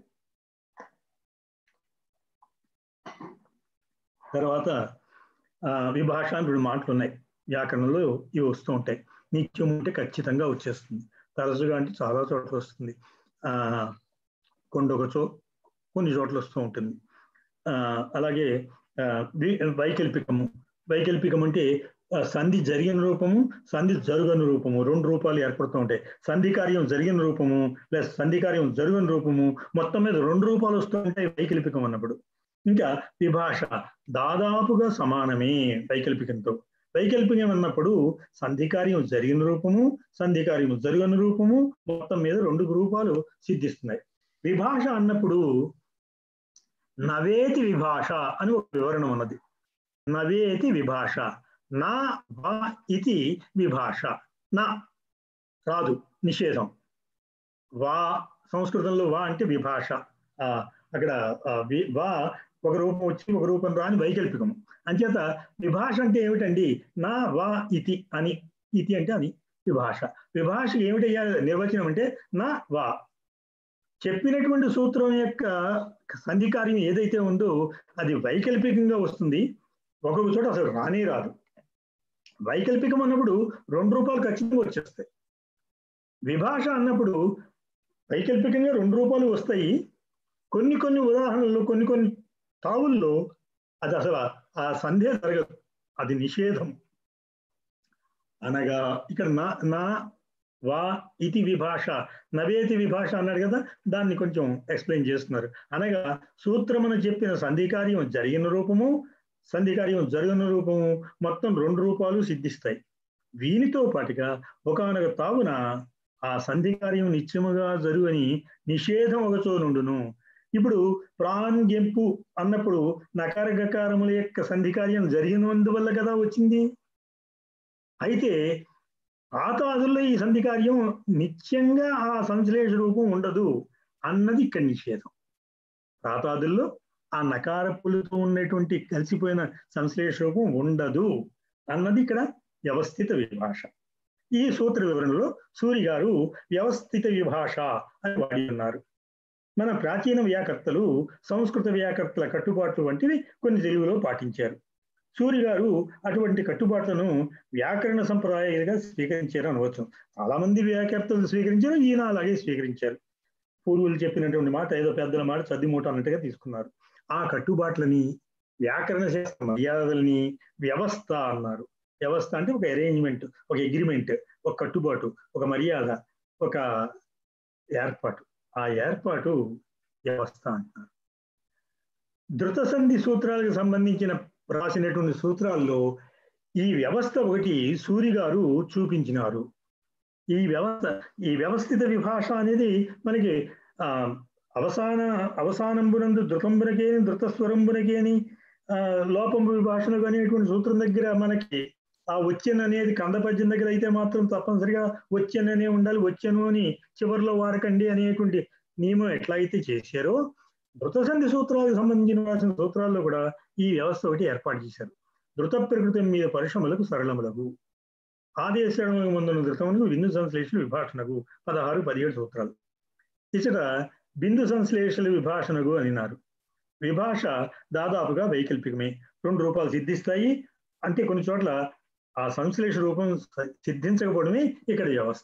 తర్వాత విభాష అని రెండు మాటలు ఉన్నాయి వ్యాకరణంలో ఇవి వస్తూ ఉంటాయి నిత్యం ఉంటే ఖచ్చితంగా వచ్చేస్తుంది తరచుగా అంటే చాలా చోట్ల వస్తుంది ఆ కొండొక చో కొన్ని చోట్ల వస్తూ ఉంటుంది ఆ అలాగే వైకల్పికము వైకల్పికం అంటే సంధి జరిగిన రూపము సంధి జరుగని రూపము రెండు రూపాలు ఏర్పడుతూ ఉంటాయి సంధి కార్యం జరిగిన రూపము ప్లస్ సంధి కార్యం జరుగని రూపము మొత్తం మీద రెండు రూపాలు వస్తూ ఉంటాయి వైకల్పికం అన్నప్పుడు ఇంకా విభాష దాదాపుగా సమానమే వైకల్పికంతో వైకల్పికం అన్నప్పుడు సంధి కార్యం జరిగిన రూపము సంధి కార్యం జరుగని రూపము మొత్తం మీద రెండు రూపాలు సిద్ధిస్తున్నాయి విభాష అన్నప్పుడు నవేతి విభాష అని ఒక వివరణ ఉన్నది నవేతి విభాష నా వా ఇది విభాష నా రాదు నిషేధం వా సంస్కృతంలో వా అంటే విభాష అక్కడ వా ఒక రూపం వచ్చి ఒక రూపం రాని వైకల్పికము అంచేత విభాష అంటే ఏమిటండి నా వా ఇతి అని ఇతి అంటే అది విభాష విభాష ఏమిటయ్యా నిర్వచనం అంటే నా వా చెప్పినటువంటి సూత్రం యొక్క సంధికార్యం ఏదైతే ఉందో అది వైకల్పికంగా వస్తుంది ఒక్కొక్క చోట అసలు రానే రాదు వైకల్పికం అన్నప్పుడు రెండు రూపాయలు ఖచ్చితంగా వచ్చేస్తాయి విభాష అన్నప్పుడు వైకల్పికంగా రెండు రూపాయలు వస్తాయి కొన్ని కొన్ని ఉదాహరణలు కొన్ని కొన్ని తావుల్లో అది అసలు ఆ సందేహం జరగదు అది నిషేధం అనగా ఇక్కడ నా నా వా ఇతి విభాష నవేతి విభాష అన్నాడు కదా దాన్ని కొంచెం ఎక్స్ప్లెయిన్ చేస్తున్నారు అనగా సూత్రమును చెప్పిన సంధికార్యం జరిగిన రూపము సంధికార్యం జరిగిన రూపము మొత్తం రెండు రూపాలు సిద్ధిస్తాయి వీనితో పాటుగా ఒకనొక తావున ఆ సంధికార్యం నిత్యముగా జరుగని నిషేధం ఒకచో నుండును ఇప్పుడు ప్రాణ్యంపు అన్నప్పుడు నకార గకారముల యొక్క సంధికార్యం జరిగినందువల్ల కదా వచ్చింది అయితే పాతాదుల్లో ఈ సంధికార్యం నిత్యంగా ఆ సంశ్లేష రూపం ఉండదు అన్నది ఇక్కడ నిషేధం ప్రాతాదుల్లో ఆ నకారపులతో ఉన్నటువంటి కలిసిపోయిన సంశ్లేష రూపం ఉండదు అన్నది ఇక్కడ వ్యవస్థిత విభాష ఈ సూత్ర వివరణలో సూరి గారు వ్యవస్థిత విభాష అని వాడి ఉన్నారు మన ప్రాచీన వ్యాకర్తలు సంస్కృత వ్యాకర్తల కట్టుబాట్లు వంటివి కొన్ని తెలుగులో పాటించారు సూరి గారు అటువంటి కట్టుబాట్లను వ్యాకరణ సంప్రదాయాలుగా స్వీకరించారు అనవచ్చు చాలా మంది వ్యాకర్తలు స్వీకరించారు ఈయన అలాగే స్వీకరించారు పూర్వులు చెప్పినటువంటి మాట ఏదో పెద్దల మాట చదిమూట అన్నట్టుగా తీసుకున్నారు ఆ కట్టుబాట్లని వ్యాకరణ శాస్త్ర మర్యాదల్ని వ్యవస్థ అన్నారు వ్యవస్థ అంటే ఒక అరేంజ్మెంట్ ఒక అగ్రిమెంట్ ఒక కట్టుబాటు ఒక మర్యాద ఒక ఏర్పాటు ఆ ఏర్పాటు వ్యవస్థ అంటున్నారు ధృత సంధి సూత్రాలకు సంబంధించిన రాసినటువంటి సూత్రాల్లో ఈ వ్యవస్థ ఒకటి సూరి గారు చూపించినారు ఈ వ్యవస్థ ఈ వ్యవస్థిత విభాష అనేది మనకి ఆ అవసాన అవసానంబునందు ధృతంబునకేని ధృతస్వరంబునకేని ఆ లోపంబు విభాషణకు అనేటువంటి సూత్రం దగ్గర మనకి ఆ వచ్చెన్ అనేది కందపద్యం దగ్గర అయితే మాత్రం తప్పనిసరిగా వచ్చెన్ అనే ఉండాలి వచ్చెను అని చివరిలో వారకండి అనేటువంటి నియమం ఎట్లా అయితే చేశారో ధృతసంధి సూత్రాలకు సంబంధించిన రాసిన సూత్రాల్లో కూడా ఈ వ్యవస్థ ఒకటి ఏర్పాటు చేశారు ధృత ప్రకృతి మీద పరిశ్రమలకు సరళములకు ఆదేశము ముందున్న ధృతమునకు బిందు సంశ్లేషణ విభాషణకు పదహారు పదిహేడు సూత్రాలు ఇచ్చట బిందు సంశ్లేషణ విభాషణకు అనినారు విభాష దాదాపుగా వైకల్పికమే రెండు రూపాలు సిద్ధిస్తాయి అంటే కొన్ని చోట్ల ఆ సంశ్లేష రూపం సిద్ధించకపోవడమే ఇక్కడ వ్యవస్థ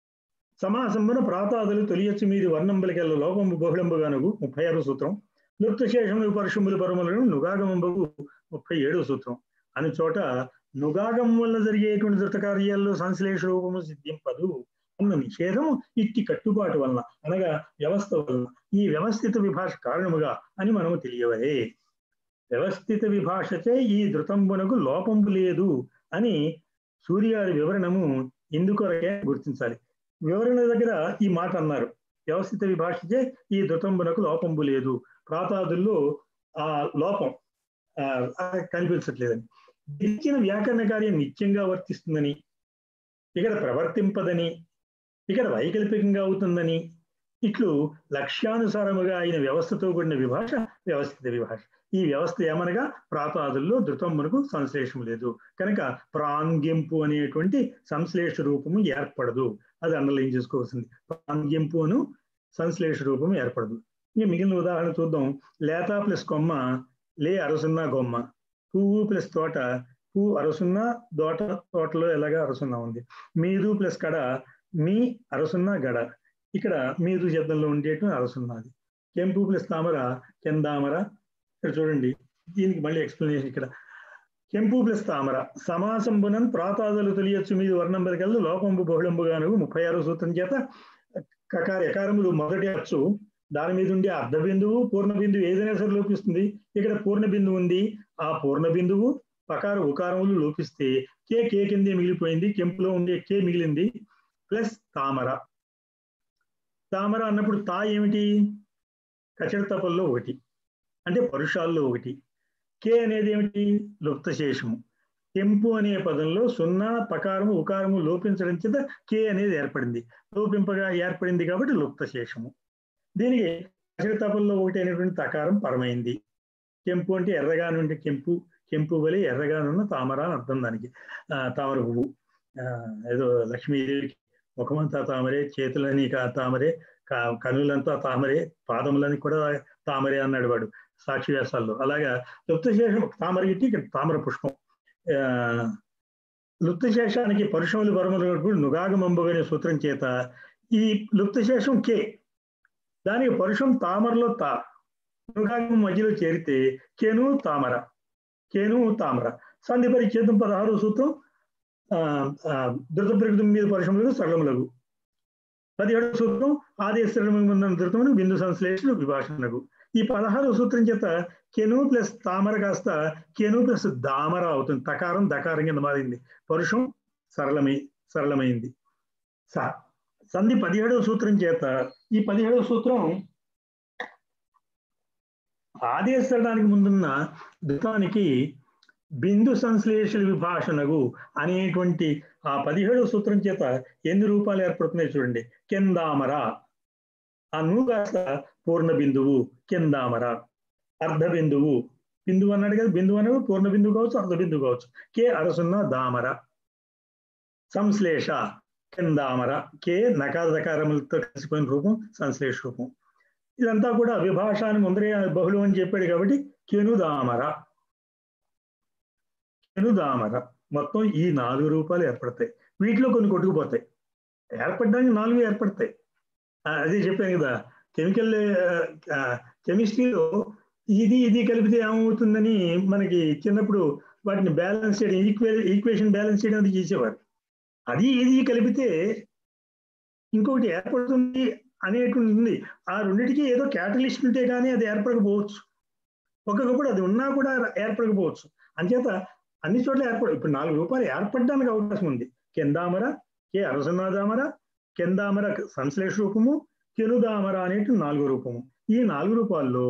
సమాసంబన ప్రాతాదులు తొలియచ్చు మీది వర్ణంబలికెళ్ళ లోపము బహుళంబుగానుగు ముప్పై ఆరు సూత్రం నృత్యశేషములు పరుషములు పరములను నుగాగమంబగు ముప్పై ఏడో సూత్రం అని చోట నుగాగం వల్ల జరిగేటువంటి ధృత కార్యాల్లో సంశ్లేష రూపము సిద్ధింపదు అన్న నిషేధం ఇట్టి కట్టుబాటు వలన అనగా వ్యవస్థ వలన ఈ వ్యవస్థిత విభాష కారణముగా అని మనము తెలియవలే వ్యవస్థిత విభాషచే ఈ ధృతంబునకు లోపంబు లేదు అని సూర్యారి వివరణము ఇందుకొరకే గుర్తించాలి వివరణ దగ్గర ఈ మాట అన్నారు వ్యవస్థిత విభాషచే ఈ ధృతంబునకు లోపంబు లేదు ప్రాతాదుల్లో ఆ లోపం కనిపించట్లేదని ఇచ్చిన వ్యాకరణ కార్యం నిత్యంగా వర్తిస్తుందని ఇక్కడ ప్రవర్తింపదని ఇక్కడ వైకల్పికంగా అవుతుందని ఇట్లు లక్ష్యానుసారముగా అయిన వ్యవస్థతో కూడిన విభాష వ్యవస్థిత విభాష ఈ వ్యవస్థ ఏమనగా ప్రాతాదుల్లో ధృతమునకు సంశ్లేషం లేదు కనుక ప్రాంగ్యంపు అనేటువంటి సంశ్లేష రూపము ఏర్పడదు అది అండర్లైన్ చేసుకోవాల్సింది ప్రాంగ్యంపు అను సంశ్లేష రూపము ఏర్పడదు ఇంకా మిగిలిన ఉదాహరణ చూద్దాం లేత ప్లస్ కొమ్మ లే అరసున్న గొమ్మ పువ్వు ప్లస్ తోట పువ్వు అరసున్న దోట తోటలో ఎలాగా అరసున్న ఉంది మీదు ప్లస్ కడ మీ అరసున్న గడ ఇక్కడ మీదు శబ్దంలో ఉండేటువంటి అరసున్నది కెంపు ప్లస్ తామర కెందామర ఇక్కడ చూడండి దీనికి మళ్ళీ ఎక్స్ప్లెనేషన్ ఇక్కడ కెంపు ప్లస్ తామర సమాసంబునన్ ప్రాతాదులు తెలియచ్చు మీది వర్ణం బరికల్లు లోపంబు బహుళంబుగాను ముప్పై ఆరో సూత్రం చేత కకార ఎకారములు మొదటి అచ్చు దాని మీద ఉండే అర్ధ బిందువు పూర్ణ బిందువు ఏదైనా సరే లోపిస్తుంది ఇక్కడ పూర్ణ బిందువు ఉంది ఆ పూర్ణ బిందువు పకార ఉకారములు లోపిస్తే కే కే కిందే మిగిలిపోయింది కెంపులో ఉండే కే మిగిలింది ప్లస్ తామర తామర అన్నప్పుడు తా ఏమిటి కచడ తపల్లో ఒకటి అంటే పరుషాల్లో ఒకటి కే అనేది ఏమిటి లుప్తశేషము కెంపు అనే పదంలో సున్నా పకారము ఉకారము లోపించడం చేత కే అనేది ఏర్పడింది లోపింపగా ఏర్పడింది కాబట్టి లుప్తశేషము దీనికి కచడ తపల్లో ఒకటి అనేటువంటి తకారం పరమైంది కెంపు అంటే ఎర్రగా నుండి కెంపు కెంపు వలి ఎర్రగానున్న తామర అని అర్థం దానికి తామర పువ్వు ఏదో లక్ష్మీదేవికి ముఖమంతా తామరే చేతులని తామరే కనులంతా తామరే పాదములని కూడా తామరే అన్నాడు వాడు సాక్షి వ్యాసాల్లో అలాగా లుప్తశేషం తామర గిట్టి ఇక్కడ తామర పుష్పం లుప్తశేషానికి పరుషములు పరములు నుగాగమంబుగనే సూత్రం చేత ఈ లుప్తశేషం కే దానికి పరుషం తామరలో తా నుగాగం మధ్యలో చేరితే కేను తామర కేను తామర సంధి పరిచ్ఛేదం పదహారు సూత్రం ధృత ప్రకృతి మీద పరుషములకు సరళములకు పదిహేడు సూత్రం ఆదేశమున్న ధృతమును బిందు సంశ్లేషణ విభాషణకు ఈ పదహారు సూత్రం చేత కెను ప్లస్ తామర కాస్త కెను ప్లస్ దామర అవుతుంది తకారం దకారం కింద మారింది పరుషం సరళమై సరళమైంది సంధి పదిహేడవ సూత్రం చేత ఈ పదిహేడవ సూత్రం ఆదేశించడానికి ముందున్న ధృతానికి బిందు సంశ్లేషణ విభాషణకు అనేటువంటి ఆ పదిహేడవ సూత్రం చేత ఎన్ని రూపాలు ఏర్పడుతున్నాయి చూడండి కిందామర ఆ నువ్వు కాస్త పూర్ణ బిందువు కిందామర అర్ధ బిందువు బిందువు అన్నాడు కదా బిందువు అన్నాడు పూర్ణ బిందువు కావచ్చు అర్ధ బిందువు కావచ్చు కే అరసున్న దామర సంశ్లేష కిందామర కే నకార దకారములతో కలిసిపోయిన రూపం సంశ్లేష రూపం ఇదంతా కూడా విభాషాన్ని ముందరే బహుళం అని చెప్పాడు కాబట్టి కెను దామర కెను దామర మొత్తం ఈ నాలుగు రూపాయలు ఏర్పడతాయి వీటిలో కొన్ని కొట్టుకుపోతాయి ఏర్పడడానికి నాలుగు ఏర్పడతాయి అదే చెప్పాను కదా కెమికల్ కెమిస్ట్రీలో ఇది ఇది కలిపితే ఏమవుతుందని మనకి చిన్నప్పుడు వాటిని బ్యాలెన్స్ చేయడం ఈక్వే ఈక్వేషన్ బ్యాలెన్స్ చేయడం అది చేసేవారు అది ఇది కలిపితే ఇంకొకటి ఏర్పడుతుంది అనేటువంటి ఉంది ఆ రెండింటికి ఏదో క్యాటలిస్ట్ ఉంటే కానీ అది ఏర్పడకపోవచ్చు ఒక్కొక్కప్పుడు అది ఉన్నా కూడా ఏర్పడకపోవచ్చు అంచేత అన్ని చోట్ల ఏర్పడ ఇప్పుడు నాలుగు రూపాయలు ఏర్పడడానికి అవకాశం ఉంది కిందామర కే అరసనాదామర కిందామర సంశ్లేష రూపము కెనుదామర అనేటి నాలుగు రూపము ఈ నాలుగు రూపాల్లో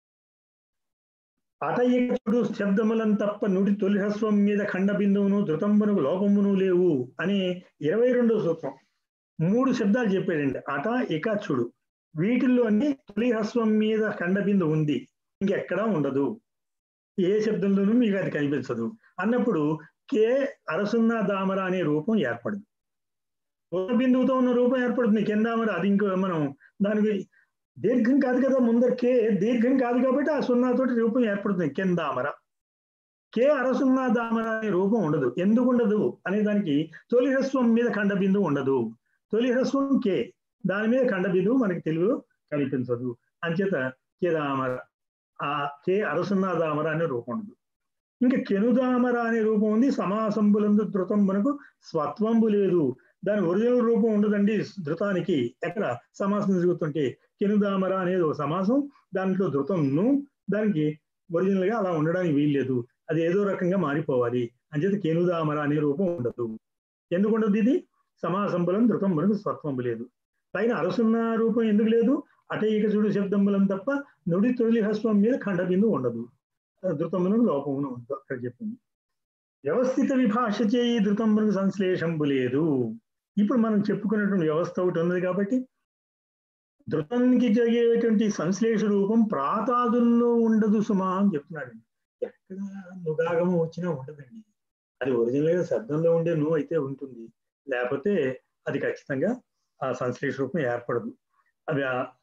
అటయికుడు శబ్దములను తప్ప నుడి తొలి హ్రస్వం మీద ఖండ బిందువును ధృతంబునకు లోపమును లేవు అని ఇరవై రెండో సూత్రం మూడు శబ్దాలు చెప్పాడండి అట ఇక చుడు వీటిల్లోని తొలి హ్రస్వం మీద ఖండ బిందు ఉంది ఇంకెక్కడా ఉండదు ఏ శబ్దంలోనూ మీకు అది కనిపించదు అన్నప్పుడు కే అరసున్నా దామర అనే రూపం ఏర్పడదు పూర్ణ బిందువుతో ఉన్న రూపం ఏర్పడుతుంది కిందామర అది ఇంకో మనం దానికి దీర్ఘం కాదు కదా ముందర కే దీర్ఘం కాదు కాబట్టి ఆ సున్నాతోటి రూపం ఏర్పడుతుంది కిందామర కే అరసున్నా దామర అనే రూపం ఉండదు ఎందుకు ఉండదు అనే దానికి తొలి హ్రస్వం మీద ఖండ బిందువు ఉండదు తొలి హ్రస్వం కే దాని మీద ఖండ బిందువు మనకి తెలుగు కనిపించదు అంచేత కేదామర ఆ కే అరసున్నా దామర అనే రూపం ఉండదు ఇంకా కెనుదామర అనే రూపం ఉంది సమాసంబులందు ధృతం మనకు స్వత్వంబు లేదు దాని ఒరిజినల్ రూపం ఉండదండి ధృతానికి ఎక్కడ సమాసం జరుగుతుంటే కెనుదామర అనేది ఒక సమాసం దాంట్లో ధృతంను దానికి ఒరిజినల్ గా అలా ఉండడానికి వీల్లేదు అది ఏదో రకంగా మారిపోవాలి అంచేత కేనుదామర అనే రూపం ఉండదు ఎందుకు ఉండదు ఇది సమాసంబులం ధృతం మనకు స్వత్వంబు లేదు పైన అరసున్న రూపం ఎందుకు లేదు అటైక చూడు శబ్దంబులం తప్ప నుడి తొలి హస్వం మీద ఖండబిందు ఉండదు ధృతమునకు లోపమును ఉండదు అక్కడ చెప్పింది వ్యవస్థిత విభాష చేయి ధృతమునకు సంశ్లేషంబు లేదు ఇప్పుడు మనం చెప్పుకున్నటువంటి వ్యవస్థ ఒకటి ఉన్నది కాబట్టి ధృతానికి జరిగేటువంటి సంశ్లేష రూపం ప్రాతాదుల్లో ఉండదు సుమా అని చెప్తున్నాడు ఎక్కడ నుగాగము వచ్చినా ఉండదండి అది ఒరిజినల్ గా శబ్దంలో ఉండే నువ్వు అయితే ఉంటుంది లేకపోతే అది ఖచ్చితంగా ఆ సంశ్లేష రూపం ఏర్పడదు అవి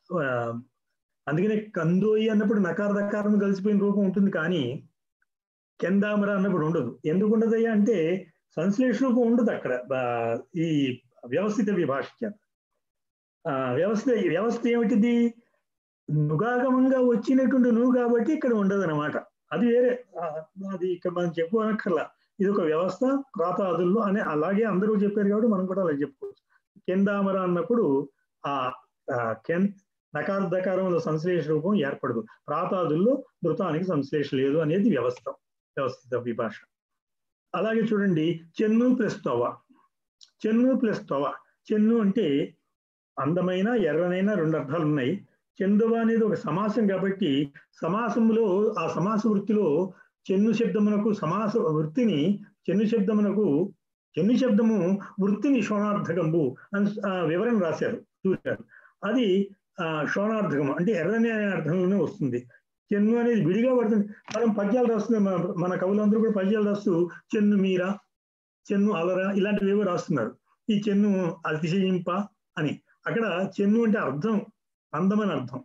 అందుకనే కందోయి అన్నప్పుడు నకార దకారం కలిసిపోయిన రూపం ఉంటుంది కానీ కెందామర అన్నప్పుడు ఉండదు ఎందుకు ఉండదయ్యా అంటే సంశ్లేష రూపం ఉండదు అక్కడ ఈ వ్యవస్థిత విభాష చేత వ్యవస్థ వ్యవస్థ ఏమిటిది నుగాగమంగా వచ్చినటువంటి నువ్వు కాబట్టి ఇక్కడ ఉండదు అనమాట అది వేరే అది ఇక్కడ మనం చెప్పుకోనక్కర్లా ఇది ఒక వ్యవస్థ ప్రాతాదుల్లో అని అలాగే అందరూ చెప్పారు కాబట్టి మనం కూడా అలా చెప్పుకోవచ్చు కెందామర అన్నప్పుడు ఆ కెన్ నకార దకారంలో సంశ్లేష రూపం ఏర్పడదు ప్రాతాదుల్లో ధృతానికి సంశ్లేష లేదు అనేది వ్యవస్థ వ్యవస్థిత విభాష అలాగే చూడండి చెన్ను ప్లస్ తొవ చెన్ను ప్లస్ తొవ చెన్ను అంటే అందమైన ఎర్రనైన రెండు అర్థాలు ఉన్నాయి చందువ అనేది ఒక సమాసం కాబట్టి సమాసంలో ఆ సమాస వృత్తిలో చెన్ను శబ్దమునకు సమాస వృత్తిని చెన్ను శబ్దమునకు చెన్ను శబ్దము వృత్తిని శోణార్థకంబు అని వివరణ రాశారు చూశారు అది ఆ శోణార్థకం అంటే ఎర్రని అనే అర్థంలోనే వస్తుంది చెన్ను అనేది విడిగా పడుతుంది మనం పద్యాలు రాస్తున్నాం మన కవులందరూ కూడా పద్యాలు రాస్తూ చెన్ను మీర చెన్ను అలర ఇలాంటివి ఏవో రాస్తున్నారు ఈ చెన్ను అతిశయింప అని అక్కడ చెన్ను అంటే అర్థం అందమని అర్థం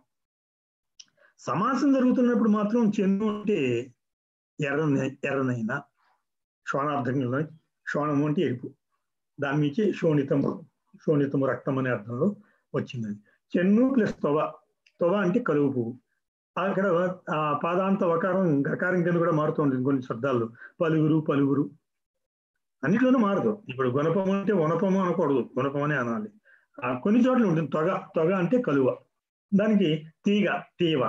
సమాసం జరుగుతున్నప్పుడు మాత్రం చెన్ను అంటే ఎర్రన ఎర్రనైన శోణార్థకంలో శోణము అంటే ఎరుపు దాని నుంచి శోణితము శోణితము రక్తం అనే అర్థంలో వచ్చింది అది చెన్ను ప్లస్ తొవ తొవ అంటే కలువు పువ్వు అక్కడ ఆ పాదాంత వకారం గకారం కింద కూడా మారుతూ ఉంటుంది కొన్ని శబ్దాల్లో పలుగురు పలుగురు అన్నిట్లోనూ మారదు ఇప్పుడు గుణపము అంటే వనపము అనకూడదు గుణపం అనే అనాలి కొన్ని చోట్ల ఉంటుంది తొగ తొగ అంటే కలువ దానికి తీగ తీవ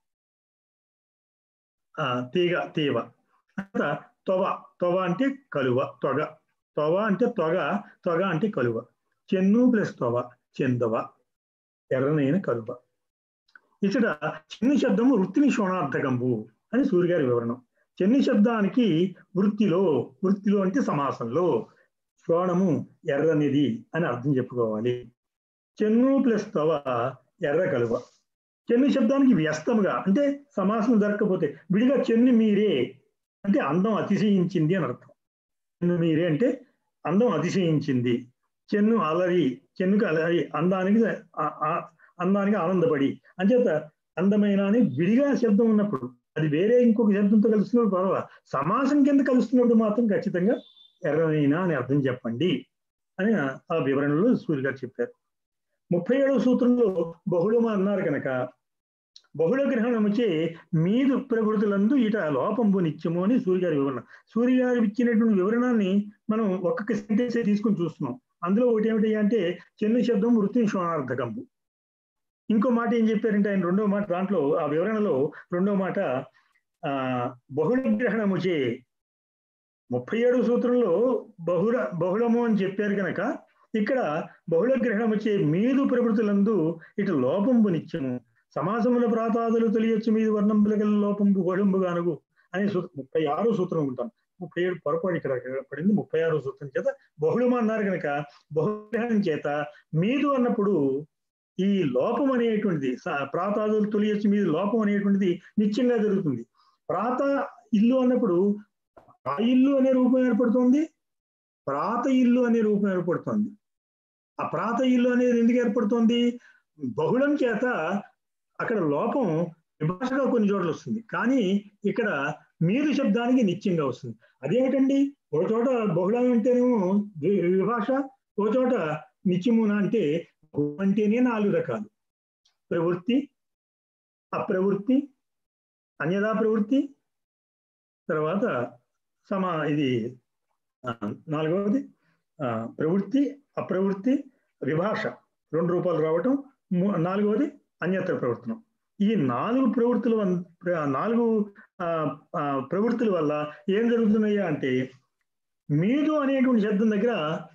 తీగ తీవ అంత తొవ తొవ అంటే కలువ తొగ తొవ అంటే తొగ తొగ అంటే కలువ చెన్ను ప్లస్ తొవ చెందవ ఎర్రనైన కలువ ఇక్కడ చెన్ని శబ్దము వృత్తిని శోణార్థకంబు అని సూర్యగారి వివరణం చెన్ని శబ్దానికి వృత్తిలో వృత్తిలో అంటే సమాసంలో శోణము ఎర్రనిది అని అర్థం చెప్పుకోవాలి చెన్ను ప్లస్ తవ ఎర్ర కలువ చెన్ను శబ్దానికి వ్యస్తముగా అంటే సమాసం జరగకపోతే విడిగా చెన్ను మీరే అంటే అందం అతిశయించింది అని అర్థం చెన్ను మీరే అంటే అందం అతిశయించింది చెన్ను అలరి చెన్నుకు అలరి అందానికి అందానికి ఆనందపడి అంచేత అందమైన అని విడిగా శబ్దం ఉన్నప్పుడు అది వేరే ఇంకొక శబ్దంతో కలుస్తున్నప్పుడు పర్వాల సమాసం కింద కలుస్తున్నప్పుడు మాత్రం ఖచ్చితంగా ఎర్రనైనా అని అర్థం చెప్పండి అని ఆ వివరణలో సూర్య గారు చెప్పారు ముప్పై ఏడవ సూత్రంలో బహుళమ అన్నారు కనుక బహుళ గ్రహణముచే మీదు ప్రకృతులందు ఇట లోపంబు నిత్యము అని సూర్యగారి వివరణ సూర్య గారు ఇచ్చినటువంటి వివరణాన్ని మనం ఒక్కొక్క సెంటెన్స్ తీసుకుని చూస్తున్నాం అందులో ఒకటి ఏమిటి అంటే చెన్ను శబ్దం వృత్తి శోణార్థకంబు ఇంకో మాట ఏం చెప్పారంటే ఆయన రెండో మాట దాంట్లో ఆ వివరణలో రెండో మాట ఆ బహుళ గ్రహణముచే ముప్పై ఏడు సూత్రంలో బహుళ బహుళము అని చెప్పారు కనుక ఇక్కడ బహుళ గ్రహణముచే మీదు ప్రకృతులందు ఇటు లోపంబు నిత్యము సమాసముల ప్రాతాదులు తెలియచ్చు మీది వర్ణంబుల గల లోపంబు గొడంబుగానుగు అనే సూత్రం ముప్పై ఆరో సూత్రం ఉంటాం ముప్పై ఏడు పొరపాటు ఇక్కడ పడింది ముప్పై ఆరో సూత్రం చేత బహుళము అన్నారు కనుక బహుగ్రహణం చేత మీదు అన్నప్పుడు ఈ లోపం అనేటువంటిది ప్రాతాదులు తొలియచ్చు మీద లోపం అనేటువంటిది నిత్యంగా జరుగుతుంది ప్రాత ఇల్లు అన్నప్పుడు ఇల్లు అనే రూపం ఏర్పడుతుంది ప్రాత ఇల్లు అనే రూపం ఏర్పడుతుంది ఆ ప్రాత ఇల్లు అనేది ఎందుకు ఏర్పడుతుంది బహుళం చేత అక్కడ లోపం విభాషగా కొన్ని చోట్ల వస్తుంది కానీ ఇక్కడ మీరు శబ్దానికి నిత్యంగా వస్తుంది అదేమిటండి ఒక చోట బహుళం అంటేనేమో విభాష ఒక చోట నిత్యమున అంటే అంటేనే నాలుగు రకాలు ప్రవృత్తి అప్రవృత్తి అన్యదా ప్రవృత్తి తర్వాత సమా ఇది నాలుగవది ప్రవృత్తి అప్రవృత్తి విభాష రెండు రూపాయలు రావటం నాలుగవది అన్యత్ర ప్రవర్తనం ఈ నాలుగు ప్రవృత్తుల నాలుగు ప్రవృత్తుల వల్ల ఏం జరుగుతున్నాయా అంటే మీదు అనేటువంటి శబ్దం దగ్గర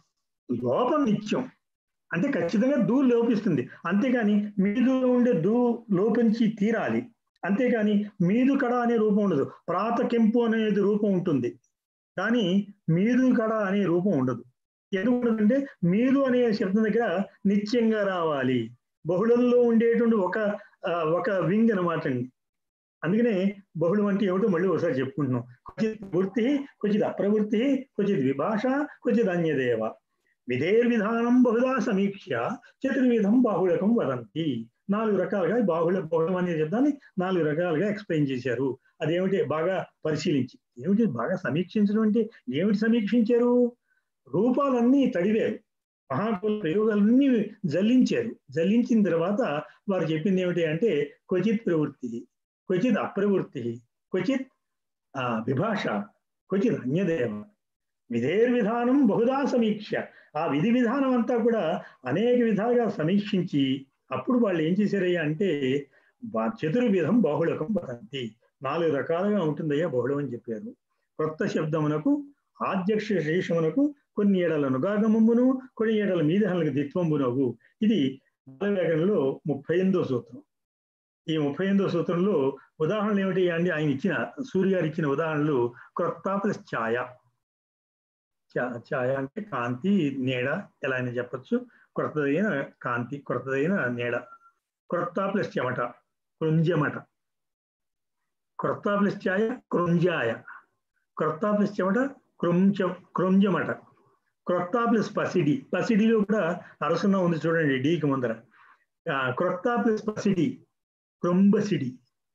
లోపం నిత్యం అంటే ఖచ్చితంగా దూ లోపిస్తుంది అంతేకాని మీదు ఉండే దూ లోపించి తీరాలి అంతేకాని మీదు కడ అనే రూపం ఉండదు ప్రాత కెంపు అనేది రూపం ఉంటుంది కానీ మీదు కడ అనే రూపం ఉండదు ఎందుకు ఉండదంటే మీదు అనే శబ్దం దగ్గర నిత్యంగా రావాలి బహుళంలో ఉండేటువంటి ఒక ఒక వింగ్ అనమాట అండి అందుకనే బహుళం అంటే ఏమిటో మళ్ళీ ఒకసారి చెప్పుకుంటున్నాం క్వచిత్ వృత్తి క్వచిత్ అప్రవృత్తి క్వచిత్ విభాష క్వచిత్ అన్యదేవ విధేర్విధానం బహుదా సమీక్ష చతుర్విధం బాహుళకం వదంతి నాలుగు రకాలుగా బాహుళ బహుళం అనే శబ్దాన్ని నాలుగు రకాలుగా ఎక్స్ప్లెయిన్ చేశారు అదేమిటి బాగా పరిశీలించి ఏమిటి బాగా సమీక్షించడం అంటే ఏమిటి సమీక్షించారు రూపాలన్నీ తడివేరు మహాకుల ప్రయోగాలన్నీ జల్లించారు జల్లించిన తర్వాత వారు చెప్పింది ఏమిటి అంటే క్వచిత్ ప్రవృత్తి క్వచిత్ అప్రవృత్తి క్వచిత్ విభాష క్వచిత్ అన్యదేవ విధేర్విధానం బహుదా సమీక్ష ఆ విధి విధానం అంతా కూడా అనేక విధాలుగా సమీక్షించి అప్పుడు వాళ్ళు ఏం చేశారయ్యా అంటే చతుర్విధం బాహుళకం వదంతి నాలుగు రకాలుగా ఉంటుందయ్యా బహుళం అని చెప్పారు కొత్త శబ్దమునకు ఆధ్యక్ష శేషమునకు కొన్ని ఏడల నుగాగమమును కొన్ని ఏడల మీదహలకు దిత్వంబునవు ఇది బాలవ్యాకరణలో ముప్పై ఎనిమిదో సూత్రం ఈ ముప్పై ఎనిమిదో సూత్రంలో ఉదాహరణలు ఏమిటి అండి ఆయన ఇచ్చిన సూర్య గారు ఇచ్చిన ఉదాహరణలు క్రొత్త ప్లస్ ఛాయ ఛాయ అంటే కాంతి నీడ ఎలా అయినా చెప్పచ్చు క్రొత్తదైన కాంతి క్రొత్తదైన నీడ క్రొత్త ప్లస్ చెమట కృంజమట క్రొత్త ప్లస్ ఛాయ కృంజాయ క్రొత్త ప్లస్ చెమట కృంజ కృంజమట క్రొత్త ప్లస్ పసిడి పసిడిలో కూడా అరసున్న ఉంది చూడండి డీకి ముందర క్రొత్త ప్లస్ పసిడి కృంబసిడి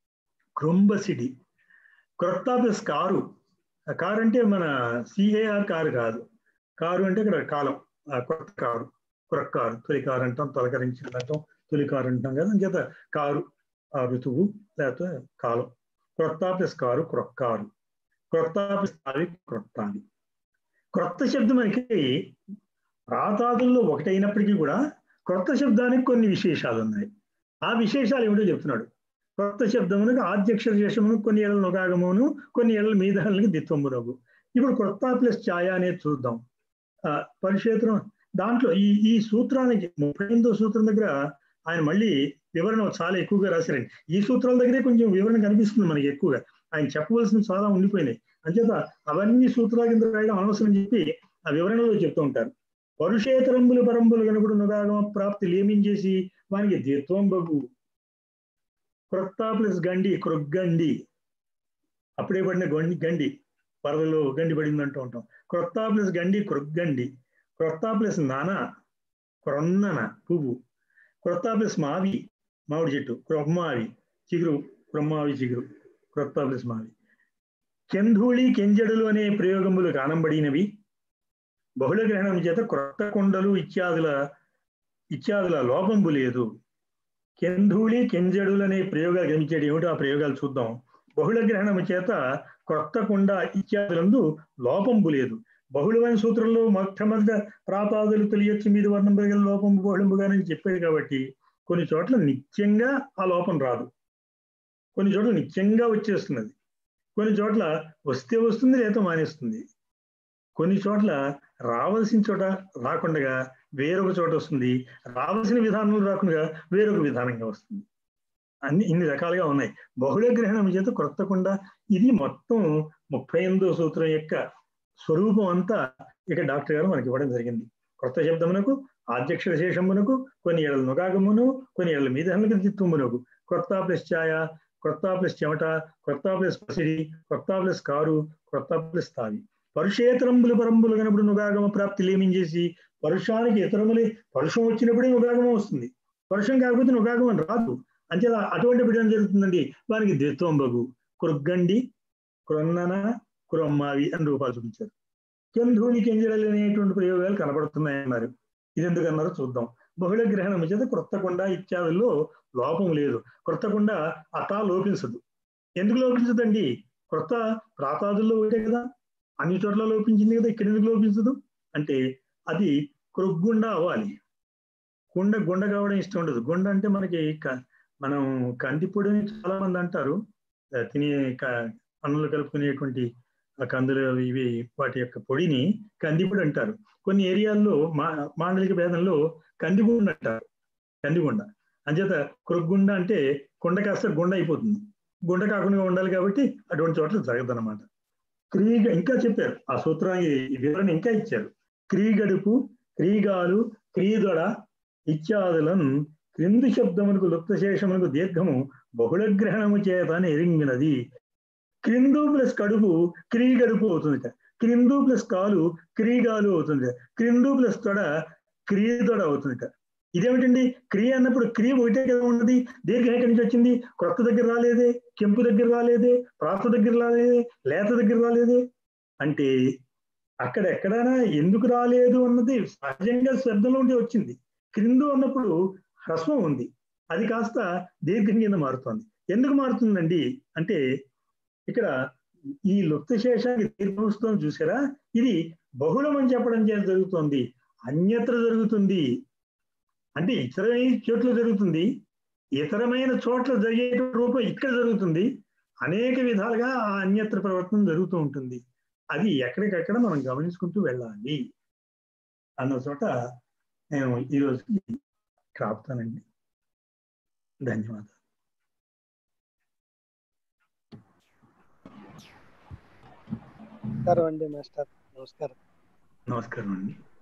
కృంబసిడి క్రొత్త ప్లస్ కారు కారు అంటే మన సిఏఆర్ కారు కాదు కారు అంటే ఇక్కడ కాలం కొత్త కారు కొత్త కారు తొలి కారు అంటాం తొలకరించింది అంటాం తొలి కారు అంటాం కదా అంచేత కారు ఆ ఋతువు లేకపోతే కాలం క్రొత్త ప్లస్ కారు క్రొత్త కారు క్రొత్త ప్లస్ అవి క్రొత్తాది క్రొత్త శబ్దం మనకి ప్రాతాదుల్లో ఒకటైనప్పటికీ కూడా క్రొత్త శబ్దానికి కొన్ని విశేషాలు ఉన్నాయి ఆ విశేషాలు ఏమిటో చెప్తున్నాడు క్రొత్త శబ్దమునకు ఆధ్యక్ష శేషమును కొన్ని ఏళ్ళ నొగాగమును కొన్ని ఏళ్ళ మీదహలకి దిత్వమునగు ఇప్పుడు క్రొత్త ప్లస్ ఛాయ అనేది చూద్దాం పరిక్షేత్రం దాంట్లో ఈ ఈ సూత్రానికి ముప్పై ఎనిమిదో సూత్రం దగ్గర ఆయన మళ్ళీ వివరణ చాలా ఎక్కువగా రాశారండి ఈ సూత్రాల దగ్గరే కొంచెం వివరణ కనిపిస్తుంది మనకి ఎక్కువగా ఆయన చెప్పవలసిన చాలా ఉండిపోయినాయి అంచేత అవన్నీ సూత్రాల కింద రాయడం అనవసరం చెప్పి ఆ వివరణలో చెప్తూ ఉంటారు పరుషేతరంబులు పరంబులు కనుకుడు నుగాగమ ప్రాప్తి లేమించేసి వానికి దీత్వం బగు క్రొత్త ప్లస్ గండి క్రొగ్గండి అప్పుడే పడిన గండి గండి వరదలో గండి పడింది అంటూ ఉంటాం క్రొత్త ప్లస్ గండి క్రొగ్గండి క్రొత్త ప్లస్ నాన క్రొన్నన పువ్వు క్రొత్త ప్లస్ మావి మామిడి చెట్టు క్రొమ్మావి చిగురు క్రొమ్మావి చిగురు క్రొత్త ప్లస్ మావి కెంధూళి కెంజడులు అనే ప్రయోగములు కానంబడినవి బహుళ గ్రహణం చేత క్రొత్త కొండలు ఇత్యాదుల ఇత్యాదుల లోపంబు లేదు కెంధూళి కెంజడులు అనే ప్రయోగాలు గమనించేది ఏమిటో ఆ ప్రయోగాలు చూద్దాం బహుళ గ్రహణము చేత క్రొత్త కొండ ఇత్యాదులందు లోపంబు లేదు బహుళమైన సూత్రంలో మొట్టమొదట ప్రాపాదులు తెలియచ్చు మీద వర్ణం పెరగల లోపంబు బహుళంబుగానని చెప్పాడు కాబట్టి కొన్ని చోట్ల నిత్యంగా ఆ లోపం రాదు కొన్ని చోట్ల నిత్యంగా వచ్చేస్తున్నది కొన్ని చోట్ల వస్తే వస్తుంది లేదా మానేస్తుంది కొన్ని చోట్ల రావాల్సిన చోట రాకుండా వేరొక చోట వస్తుంది రావాల్సిన విధానంలో రాకుండా వేరొక విధానంగా వస్తుంది అన్ని ఇన్ని రకాలుగా ఉన్నాయి బహుళ గ్రహణం చేత క్రొత్తకుండా ఇది మొత్తం ముప్పై ఎనిమిదో సూత్రం యొక్క స్వరూపం అంతా ఇక డాక్టర్ గారు మనకి ఇవ్వడం జరిగింది కొత్త శబ్దమునకు ఆధ్యక్ష విశేషమునకు కొన్ని ఏళ్ళ నుగాగమును కొన్ని ఏళ్ళ మీద దిత్వమునకు కొత్త ప్లస్ ఛాయ క్రొత్త ప్లస్ చెమట క్రొత్త ప్లస్ పసిడి క్రొత్త ప్లస్ కారు క్రొత్త ప్లస్ తావి పరుషేతరంబులు పరంబులు కనప్పుడు నుగాగమ ప్రాప్తి లేమించేసి పరుషానికి ఇతరములే పరుషం వచ్చినప్పుడే నుగాగమం వస్తుంది పరుషం కాకపోతే నుగాగమం రాదు అంతే అటువంటి బిడ్డ జరుగుతుందండి వారికి ద్విత్వంబగు కృగ్గండి క్రొన్నన క్రొమ్మావి అని రూపాలు చూపించారు కెంధూని కెంజడలు అనేటువంటి ప్రయోగాలు కనబడుతున్నాయన్నారు ఇది ఎందుకన్నారో చూద్దాం బహుళ గ్రహణం చేత క్రొత్త కొండ ఇత్యాదుల్లో లోపం లేదు క్రొత్త కొండ అతా లోపించదు ఎందుకు లోపించదండి క్రొత్త ప్రాతాదుల్లో ఒకటే కదా అన్ని చోట్ల లోపించింది కదా ఇక్కడ ఎందుకు లోపించదు అంటే అది కృగ్గుండ అవ్వాలి కుండ గుండ కావడం ఇష్టం ఉండదు గుండ అంటే మనకి మనం కందిపొడి అని చాలా మంది అంటారు తినే అన్నులు కలుపుకునేటువంటి కందులు ఇవి వాటి యొక్క పొడిని కందిపొడి అంటారు కొన్ని ఏరియాల్లో మా మాండలిక భేదంలో కందిగుండ అంటారు కందిగుండ అంచేత కృగ్గుండ అంటే కొండ కాస్త గుండ అయిపోతుంది గుండ కాకుండా ఉండాలి కాబట్టి అటువంటి చోట్ల జరగదన్నమాట క్రీగ ఇంకా చెప్పారు ఆ సూత్రానికి వివరణ ఇంకా ఇచ్చారు క్రీగడుపు క్రీగాలు క్రీదొడ ఇత్యాదులను క్రింది శబ్దమునకు లుప్తశేషమునకు దీర్ఘము బహుళగ్రహణము చేత ఎరింగినది క్రిందు ప్లస్ కడుపు క్రీగడుపు అవుతుంది క్రిందు ప్లస్ కాలు క్రీగాలు అవుతుంది క్రిందు ప్లస్ తొడ క్రీదొడ అవుతుంది ఇదేమిటండి క్రియ అన్నప్పుడు క్రియ ఒకటే కదా ఉన్నది దీర్ఘం ఎక్కడి నుంచి వచ్చింది క్రొత్త దగ్గర రాలేదే కెంపు దగ్గర రాలేదే ప్రాత దగ్గర రాలేదే లేత దగ్గర రాలేదే అంటే అక్కడ ఎక్కడైనా ఎందుకు రాలేదు అన్నది సహజంగా శబ్దంలో ఉంటే వచ్చింది క్రిందు అన్నప్పుడు హ్రస్వం ఉంది అది కాస్త దీర్ఘం కింద మారుతోంది ఎందుకు మారుతుందండి అంటే ఇక్కడ ఈ లుప్తశేషానికి దీర్ఘం చూసారా ఇది బహుళం అని చెప్పడం చేత జరుగుతోంది అన్యత్ర జరుగుతుంది అంటే ఇతరమైన చోట్ల జరుగుతుంది ఇతరమైన చోట్ల జరిగే రూపం ఇక్కడ జరుగుతుంది అనేక విధాలుగా ఆ అన్యత్ర ప్రవర్తన జరుగుతూ ఉంటుంది అది ఎక్కడికక్కడ మనం గమనించుకుంటూ వెళ్ళాలి అన్న చోట నేను ఈరోజుకి కాపుతానండి ధన్యవాదాలు నమస్కారం అండి మాస్టర్ నమస్కారం నమస్కారం అండి